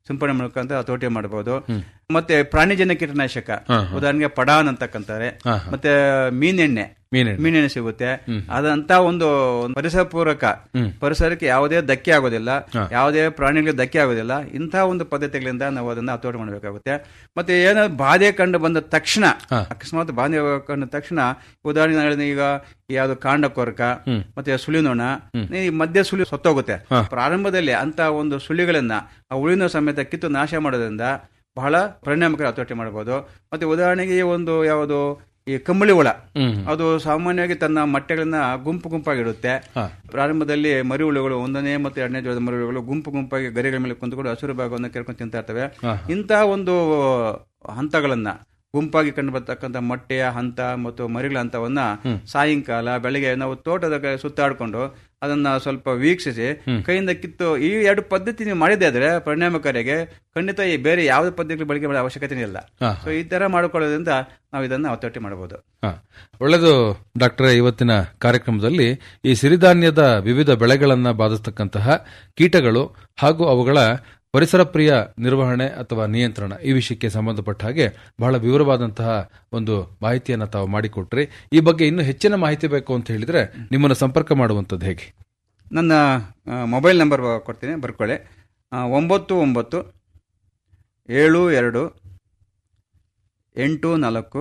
ಸಿಂಪಡಣೆ ಮುಖಾಂತರ ಹತೋಟಿ ಮಾಡಬಹುದು ಮತ್ತೆ ಪ್ರಾಣಿಜನ್ಯ ಕೀಟನಾಶಕ ಹಾ, ಹಾ. ಉದಾಹರಣೆಗೆ ಪಡಾನ್ ಅಂತಕ್ಕಂತಾರೆ ಹಾ, ಹಾ. ಮತ್ತೆ ಮೀನೆಣ್ಣೆ ಮೀನೆಣ್ಣೆ. ಮೀನೆಣ್ಣೆ ಸಿಗುತ್ತೆ ಅದಂತ ಒಂದು ಪರಿಸರ ಪೂರಕ ಪರಿಸರಕ್ಕೆ ಯಾವುದೇ ಧಕ್ಕೆ ಆಗೋದಿಲ್ಲ ಯಾವುದೇ ಪ್ರಾಣಿಗಳಿಗೆ ಧಕ್ಕೆ ಆಗೋದಿಲ್ಲ ಇಂತಹ ಒಂದು ಪದ್ಧತಿಗಳಿಂದ ನಾವು ಅದನ್ನ ಹತೋಟಿ ಮಾಡಬೇಕಾಗುತ್ತೆ ಮತ್ತೆ ಏನಾದ್ರು ಬಾಧೆ ಕಂಡು ಬಂದ ತಕ್ಷಣ ಅಕಸ್ಮಾತ್ ಬಾಧೆ ಕಂಡ ತಕ್ಷಣ ಉದಾಹರಣೆ ನಾನು ಹೇಳಿದ ಈಗ ಯಾವ್ದು ಕಾಂಡ ಕೊರಕ ಮತ್ತೆ ಸುಳಿನೋಣ ಈ ಮಧ್ಯ ಸುಳಿ ಸತ್ತೋಗುತ್ತೆ ಪ್ರಾರಂಭದಲ್ಲಿ ಅಂತ ಒಂದು ಸುಳಿಗಳನ್ನ ಆ ಉಳಿನ ಸಮೇತ ಕಿತ್ತು ನಾಶ ಮಾಡೋದ್ರಿಂದ ಬಹಳ ಪರಿಣಾಮಕಾರಿ ಹತೋಟಿ ಮಾಡಬಹುದು ಮತ್ತೆ ಉದಾಹರಣೆಗೆ ಈ ಒಂದು ಯಾವುದು ಈ ಕಂಬಳಿ ಹುಳ ಅದು ಸಾಮಾನ್ಯವಾಗಿ ತನ್ನ ಮೊಟ್ಟೆಗಳನ್ನ ಗುಂಪು ಗುಂಪಾಗಿಡುತ್ತೆ ಪ್ರಾರಂಭದಲ್ಲಿ ಮರಿ ಹುಳುಗಳು ಒಂದನೇ ಮತ್ತು ಎರಡನೇ ಜೋಳದ ಮರಿ ಹುಳುಗಳು ಗುಂಪು ಗುಂಪಾಗಿ ಗರಿಗಳ ಮೇಲೆ ಕುಂತ್ಕೊಂಡು ಹಸಿರು ಭಾಗವನ್ನು ಕೆರ್ಕೊಂಡು ತಿಂತಾ ಇರ್ತವೆ ಇಂತಹ ಒಂದು ಹಂತಗಳನ್ನ ಗುಂಪಾಗಿ ಕಂಡು ಬರ್ತಕ್ಕಂಥ ಮೊಟ್ಟೆಯ ಹಂತ ಮತ್ತು ಮರಿಗಳ ಹಂತವನ್ನ ಸಾಯಂಕಾಲ ಬೆಳಗ್ಗೆ ನಾವು ತೋಟದ ಕಡೆ ಸುತ್ತಾಡ್ಕೊಂಡು ಅದನ್ನ ಸ್ವಲ್ಪ ವೀಕ್ಷಿಸಿ ಕೈಯಿಂದ ಕಿತ್ತು ಈ ಎರಡು ಪದ್ಧತಿ ನೀವು ಮಾಡಿದೆ ಆದ್ರೆ ಪರಿಣಾಮಕಾರಿಗೆ ಖಂಡಿತ ಈ ಬೇರೆ ಯಾವುದೇ ಪದ್ಧತಿ ಬಳಕೆ ಮಾಡೋ ಅವಶ್ಯಕತೆ ಇಲ್ಲ ಹಾ. ಸೊ ಈ ತರ ಮಾಡ್ಕೊಳ್ಳೋದ್ರಿಂದ ನಾವು ಇದನ್ನ ಹತೋಟಿ ಮಾಡಬಹುದು ಹ. ಒಳ್ಳೆಯದು ಡಾಕ್ಟರ್ ಇವತ್ತಿನ ಕಾರ್ಯಕ್ರಮದಲ್ಲಿ ಈ ಸಿರಿಧಾನ್ಯದ ವಿವಿಧ ಬೆಳೆಗಳನ್ನ ಬಾಧಿಸ್ತಕ್ಕಂತಹ ಕೀಟಗಳು ಹಾಗೂ ಅವುಗಳ ಪರಿಸರ ಪ್ರಿಯ ನಿರ್ವಹಣೆ ಅಥವಾ ನಿಯಂತ್ರಣ ಈ ವಿಷಯಕ್ಕೆ ಸಂಬಂಧಪಟ್ಟ ಹಾಗೆ ಬಹಳ ವಿವರವಾದಂತಹ ಒಂದು ಮಾಹಿತಿಯನ್ನ ತಾವು ಮಾಡಿಕೊಟ್ರಿ ಈ ಬಗ್ಗೆ ಇನ್ನೂ ಹೆಚ್ಚಿನ ಮಾಹಿತಿ ಬೇಕು ಅಂತ ಹೇಳಿದ್ರೆ ನಿಮ್ಮನ್ನು ಸಂಪರ್ಕ ಮಾಡುವಂಥದ್ದು ಹೇಗೆ ನನ್ನ ಆ, ಮೊಬೈಲ್ ನಂಬರ್ ಕೊಡ್ತೀನಿ ಬರ್ಕೊಳ್ಳಿ ಆ, ಒಂಬತ್ತು ಒಂಬತ್ತು ಏಳು ಎರಡು ಎಂಟು ನಾಲ್ಕು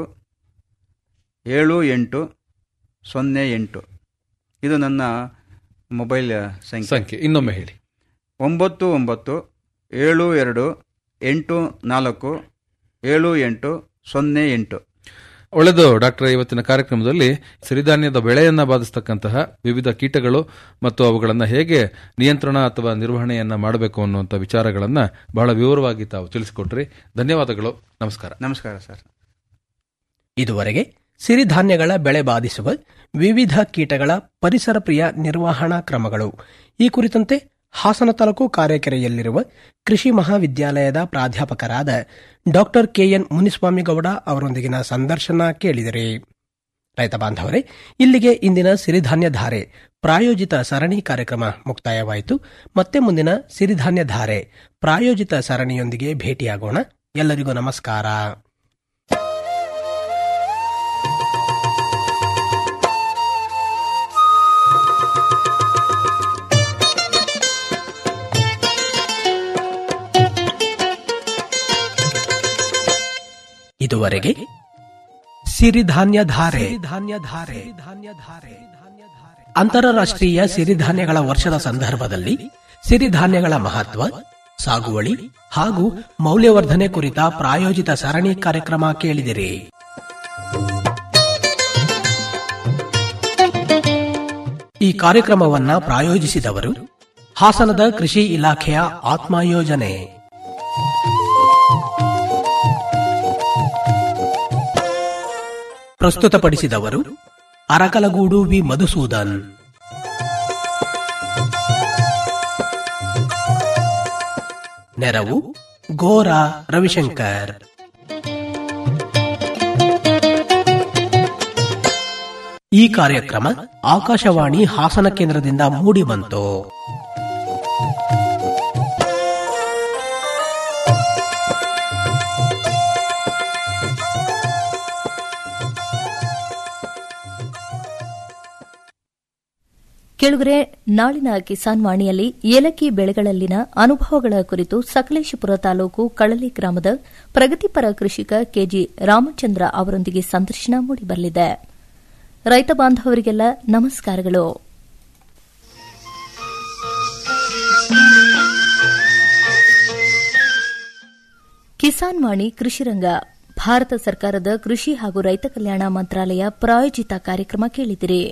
ಏಳು ಎಂಟು ಸೊನ್ನೆ ಎಂಟು ಇದು ನನ್ನ ಮೊಬೈಲ್ ಸಂಖ್ಯೆ ಸಂಖ್ಯೆ ಇನ್ನೊಮ್ಮೆ ಹೇಳಿ ಒಂಬತ್ತು ಒಂಬತ್ತು ಏಳು ಎರಡು ಎಂಟು ನಾಲ್ಕು ಏಳು ಎಂಟು ಸೊನ್ನೆ ಎಂಟು ಒಳ್ಳೆಯದು ಡಾಕ್ಟರ್ ಇವತ್ತಿನ ಕಾರ್ಯಕ್ರಮದಲ್ಲಿ ಸಿರಿಧಾನ್ಯದ ಬೆಳೆಯನ್ನ ಬಾಧಿಸ್ತಕ್ಕಂತಹ ವಿವಿಧ ಕೀಟಗಳು ಮತ್ತು ಅವುಗಳನ್ನು ಹೇಗೆ ನಿಯಂತ್ರಣ ಅಥವಾ ನಿರ್ವಹಣೆಯನ್ನ ಮಾಡಬೇಕು ಅನ್ನುವಂಥ ವಿಚಾರಗಳನ್ನ ಬಹಳ ವಿವರವಾಗಿ ತಾವು ತಿಳಿಸಿಕೊಟ್ರಿ ಧನ್ಯವಾದಗಳು ನಮಸ್ಕಾರ ನಮಸ್ಕಾರ ಸರ್ ಇದುವರೆಗೆ ಸಿರಿಧಾನ್ಯಗಳ ಬೆಳೆ ಬಾಧಿಸುವ ವಿವಿಧ ಕೀಟಗಳ ಪರಿಸರ ಪ್ರಿಯ ನಿರ್ವಹಣಾ ಕ್ರಮಗಳು ಈ ಕುರಿತಂತೆ ಹಾಸನ ತಾಲೂಕು ಕಾರೆಕೆರೆಯಲ್ಲಿರುವ ಕೃಷಿ ಮಹಾವಿದ್ಯಾಲಯದ ಪ್ರಾಧ್ಯಾಪಕರಾದ ಡಾಕ್ಟರ್ ಕೆಎನ್ ಮುನಿಸ್ವಾಮಿಗೌಡ ಅವರೊಂದಿಗಿನ ಸಂದರ್ಶನ ಕೇಳಿದಿರಿ ರೈತ ಬಾಂಧವರೇ ಇಲ್ಲಿಗೆ ಇಂದಿನ ಸಿರಿಧಾನ್ಯ ಧಾರೆ ಪ್ರಾಯೋಜಿತ ಸರಣಿ ಕಾರ್ಯಕ್ರಮ ಮುಕ್ತಾಯವಾಯಿತು ಮತ್ತೆ ಮುಂದಿನ ಸಿರಿಧಾನ್ಯ ಧಾರೆ ಪ್ರಾಯೋಜಿತ ಸರಣಿಯೊಂದಿಗೆ ಭೇಟಿಯಾಗೋಣ ಎಲ್ಲರಿಗೂ ನಮಸ್ಕಾರ ಇದುವರೆಗೆ ಸಿರಿಧಾನ್ಯ ಧಾರೆ ಧಾನ್ಯ ಧಾರೆ ಧಾನ್ಯ ಧಾರೆ ಅಂತಾರಾಷ್ಟ್ರೀಯ ಸಿರಿಧಾನ್ಯಗಳ ವರ್ಷದ ಸಂದರ್ಭದಲ್ಲಿ ಸಿರಿಧಾನ್ಯಗಳ ಮಹತ್ವ ಸಾಗುವಳಿ ಹಾಗೂ ಮೌಲ್ಯವರ್ಧನೆ ಕುರಿತ ಪ್ರಾಯೋಜಿತ ಸರಣಿ ಕಾರ್ಯಕ್ರಮ ಕೇಳಿದಿರಿ ಈ ಕಾರ್ಯಕ್ರಮವನ್ನ ಪ್ರಾಯೋಜಿಸಿದವರು ಹಾಸನದ ಕೃಷಿ ಇಲಾಖೆಯ ಆತ್ಮ ಯೋಜನೆ ಪ್ರಸ್ತುತಪಡಿಸಿದವರು ಅರಕಲಗೂಡು ವಿ ಮಧುಸೂದನ್ ನೆರವು ಗೋರಾ ರವಿಶಂಕರ್ ಈ ಕಾರ್ಯಕ್ರಮ ಆಕಾಶವಾಣಿ ಹಾಸನ ಕೇಂದ್ರದಿಂದ ಮೂಡಿಬಂತು ಕೆಳಗರೆ ನಾಳಿನ ಕಿಸಾನ್ ವಾಣಿಯಲ್ಲಿ ಏಲಕ್ಕಿ ಬೆಳೆಗಳಲ್ಲಿನ ಅನುಭವಗಳ ಕುರಿತು ಸಕಲೇಶಪುರ ತಾಲೂಕು ಕಳಲಿ ಗ್ರಾಮದ ಪ್ರಗತಿಪರ ಕೃಷಿಕ ಕೆಜಿ ರಾಮಚಂದ್ರ ಅವರೊಂದಿಗೆ ಸಂದರ್ಶನ ಮೂಡಿಬರಲಿದೆ ರೈತ ಬಾಂಧವರಿಗೆಲ್ಲ ನಮಸ್ಕಾರಗಳು ಕಿಸಾನ್ ವಾಣಿ ಕೃಷಿರಂಗ ಭಾರತ ಸರ್ಕಾರದ ಕೃಷಿ ಹಾಗೂ ರೈತ ಕಲ್ಯಾಣ ಮಂತ್ರಾಲಯ ಪ್ರಾಯೋಜಿತ ಕಾರ್ಯಕ್ರಮ ಕೇಳಿದಿರಿ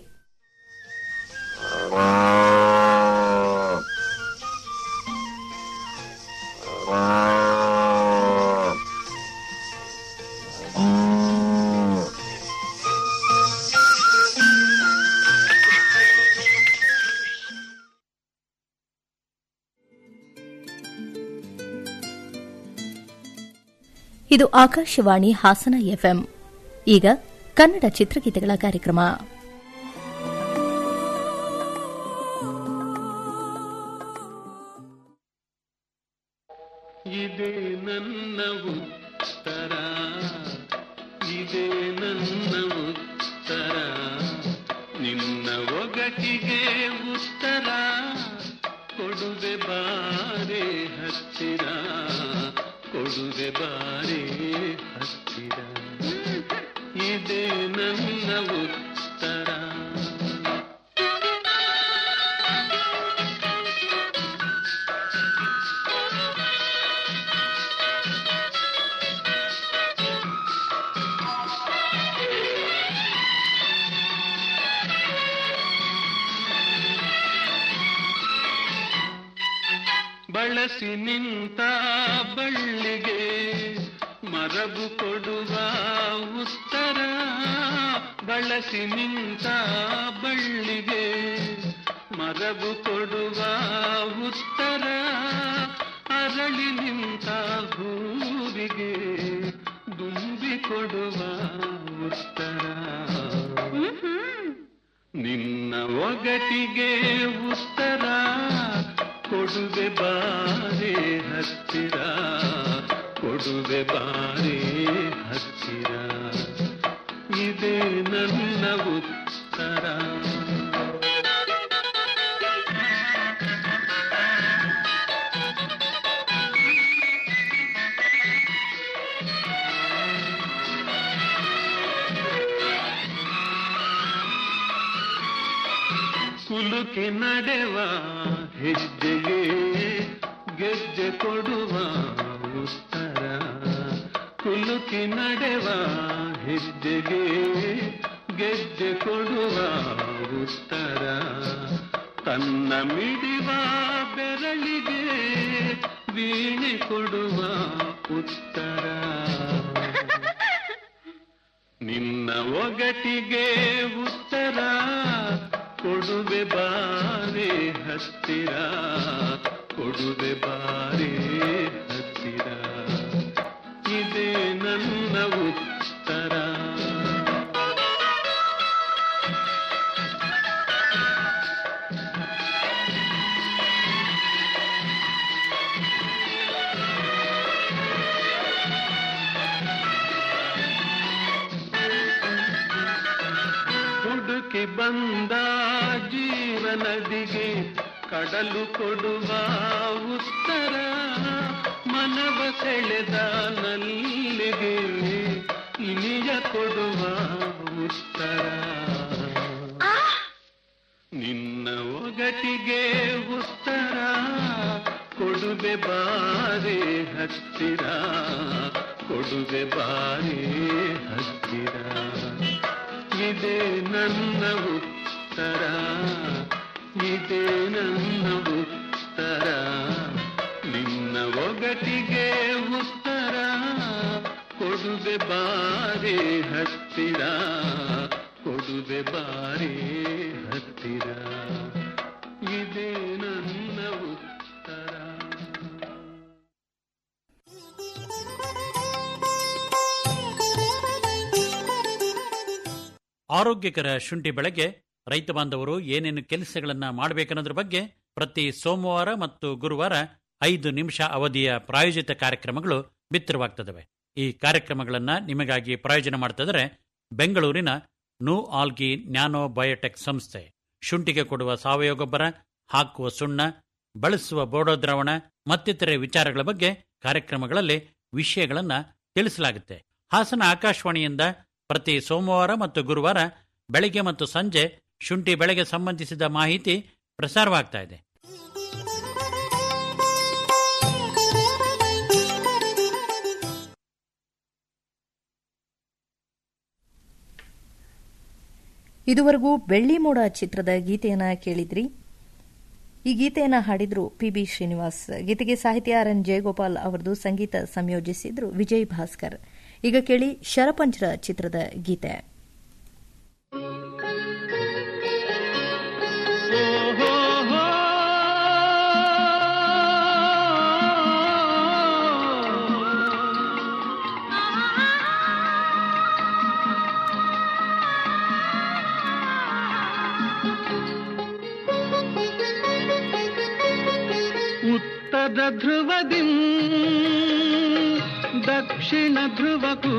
ಇದು ಆಕಾಶವಾಣಿ ಹಾಸನ ಎಫ್ಎಂ ಈಗ ಕನ್ನಡ ಚಿತ್ರಗೀತೆಗಳ ಕಾರ್ಯಕ್ರಮ ಇದೇ ನನ್ನ ಉತ್ತರ ಇದೇ ನನ್ನ ಉತ್ತರ ನಿನ್ನ ಒಗಟಿಗೆ ಉತ್ತರ ಕೊಡುವೆ ಬಾರೆ ಹತ್ತಿರ ಕೊಡುವೆ ಬಾರೆ ಹತ್ತಿರ ಇದೇ ನನ್ನ ಉತ್ತರ ಬಳಸಿ ನಿಂತ ಬಳ್ಳಿಗೆ ಮರಬು ಕೊಡುವ ಉತ್ತರ ಬಳಸಿ ನಿಂತ ಬಳ್ಳಿಗೆ ಮರಬು ಕೊಡುವ ಉತ್ತರ ಅರಳಿ ನಿಂತ ಹೂವಿಗೆ ದುಂಬಿ ಕೊಡುವ ಉತ್ತರ ನಿನ್ನ ಒಗಟಿಗೆ ಉತ್ತರ ಕೊಡುವೆ ಬಾರೆ ಹತ್ತಿರ ಕೊಡುವೆ ಬಾರೆ ಹತ್ತಿರ ಇದೇ ನನ್ನ ಉತ್ತರ ಕುಲುಕಿ ನಡೆವ ಹೆಜ್ಜೆಗೆ ಗೆಜ್ಜೆ ಕೊಡುವ ಉತ್ತರ ಕುಲುಕಿ ನಡೆವ ಹೆಜ್ಜೆಗೆ ಗೆಜ್ಜೆ ಕೊಡುವ ಉತ್ತರ ತನ್ನ ಮಿಡಿವ ಬೆರಳಿಗೆ ವೀಣೆ ಕೊಡುವ ಉತ್ತರ ನಿನ್ನ ಒಗಟಿಗೆ ಉತ್ತರ ಕೊಡುವೆ ಬಾರೆ ಹತ್ತಿರ ಕೊಡುವೆ ಬಾರೆ ಹತ್ತಿರ ಇದೇ ನನ್ನ ಉತ್ತರ ಹುಡುಕಿ ಬಂದ ಜೀವನದಿಗೆ ಕಡಲು ಕೊಡುವ ಉತ್ತರ ಮನವ ಸೆಳೆದ ನಲ್ಲಿಗೆ ಇನಿಯ ಕೊಡುವ ಉತ್ತರ ನಿನ್ನ ಒಗಟಿಗೆ ಉತ್ತರ ಕೊಡುವೆ ಬಾರೆ ಹತ್ತಿರ ಕೊಡುವೆ ಬಾರೆ ಹತ್ತಿರ ಇದೇ ನನ್ನ ಉತ್ತರ ಇದೇ ನನ್ನ ಉತ್ತರ ನಿನ್ನ ಒಗಟಿಗೆ ಉತ್ತರ ಕೊಡುವೆ ಬಾರೆ ಹತ್ತಿರ ಕೊಡುವೆ ಬಾರೆ ಹತ್ತಿರ ಇದೇ ನನ್ನ ಉತ್ತರ ಆರೋಗ್ಯಕರ ಶುಂಠಿ ಬೆಳೆಗೆ ರೈತ ಬಾಂಧವರು ಏನೇನು ಕೆಲಸಗಳನ್ನ ಮಾಡಬೇಕನ್ನೋದ್ರ ಬಗ್ಗೆ ಪ್ರತಿ ಸೋಮವಾರ ಮತ್ತು ಗುರುವಾರ ಐದು ನಿಮಿಷ ಅವಧಿಯ ಪ್ರಾಯೋಜಿತ ಕಾರ್ಯಕ್ರಮಗಳು ಬಿತ್ತರವಾಗ್ತದವೆ ಈ ಕಾರ್ಯಕ್ರಮಗಳನ್ನ ನಿಮಗಾಗಿ ಪ್ರಾಯೋಜನ ಮಾಡ್ತಿದ್ರೆ ಬೆಂಗಳೂರಿನ ನು ಆಲ್ಗಿ ನ್ಯಾನೋ ಬಯೋಟೆಕ್ ಸಂಸ್ಥೆ ಶುಂಠಿಗೆ ಕೊಡುವ ಸಾವಯವ ಗೊಬ್ಬರ ಹಾಕುವ ಸುಣ್ಣ ಬಳಸುವ ಬೋಡೋ ದ್ರಾವಣ ಮತ್ತಿತರೆ ವಿಚಾರಗಳ ಬಗ್ಗೆ ಕಾರ್ಯಕ್ರಮಗಳಲ್ಲಿ ವಿಷಯಗಳನ್ನ ತಿಳಿಸಲಾಗುತ್ತೆ ಹಾಸನ ಆಕಾಶವಾಣಿಯಿಂದ ಪ್ರತಿ ಸೋಮವಾರ ಮತ್ತು ಗುರುವಾರ ಬೆಳಗ್ಗೆ ಮತ್ತು ಸಂಜೆ ಶುಂಠಿ ಬೆಳೆಗೆ ಸಂಬಂಧಿಸಿದ ಮಾಹಿತಿ ಪ್ರಸಾರವಾಗ್ತಾ ಇದೆ ಇದುವರೆಗೂ ಬೆಳ್ಳಿ ಮೋಡ ಚಿತ್ರದ ಗೀತೆಯನ್ನ ಕೇಳಿದ್ರಿ ಈ ಗೀತೆಯನ್ನ ಹಾಡಿದ್ರು ಪಿ ಬಿ ಶ್ರೀನಿವಾಸ್ ಗೀತೆಗೆ ಸಾಹಿತ್ಯ ಆರ್ ಎನ್ ಜಯಗೋಪಾಲ್ ಅವರದು ಸಂಗೀತ ಸಂಯೋಜಿಸಿದ್ರು ವಿಜಯ್ ಭಾಸ್ಕರ್ ಈಗ ಕೇಳಿ ಶರಪಂಜರ ಚಿತ್ರದ ಗೀತೆ ಉತ್ತರ ಧ್ರುವದಿ ದಕ್ಷಿಣ ಧ್ರುವಕ್ಕೂ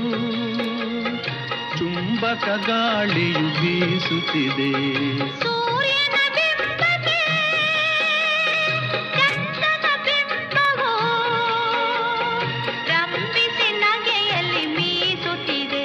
ಚುಂಬಕ ಗಾಳಿಯು ಬೀಸುತ್ತಿದೆ ಸೂರ್ಯನ ಬಿಂಬಕ್ಕೆ ಚಂದ್ರನ ಬಿಂಬವು ರಂಭಿಸಿ ನಗೆಯಲ್ಲಿ ಮೀಸುತ್ತಿದೆ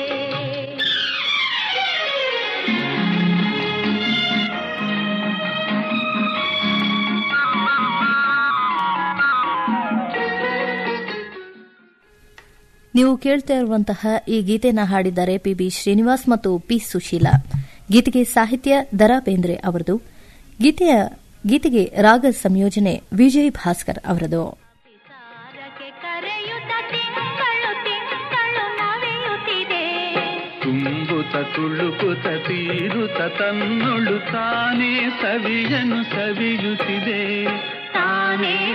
ನೀವು ಕೇಳ್ತಾ ಇರುವಂತಹ ಈ ಗೀತೆನ ಹಾಡಿದ್ದಾರೆ ಪಿ ಬಿ ಶ್ರೀನಿವಾಸ್ ಮತ್ತು ಪಿ ಸುಶೀಲಾ ಗೀತೆಗೆ ಸಾಹಿತ್ಯ ದರಾ ಬೇಂದ್ರೆ ಅವರದು ಗೀತೆಯ ಗೀತೆಗೆ ರಾಗ ಸಂಯೋಜನೆ ವಿಜಯ್ ಭಾಸ್ಕರ್ ಅವರದು ಕರೆಯುತ್ತ ತಿಂಗಳು ತಿಂಗಳು ನವೆಯುತ್ತಿದೆ ತುಂಬುತ್ತ ತುಳುಕುತ್ತ ತೀರುತ್ತ ತನ್ನೊಳು ತಾನೇ ಸವಿಯನು ಸವಿಯುತ್ತಿದೆ ತಾನೇ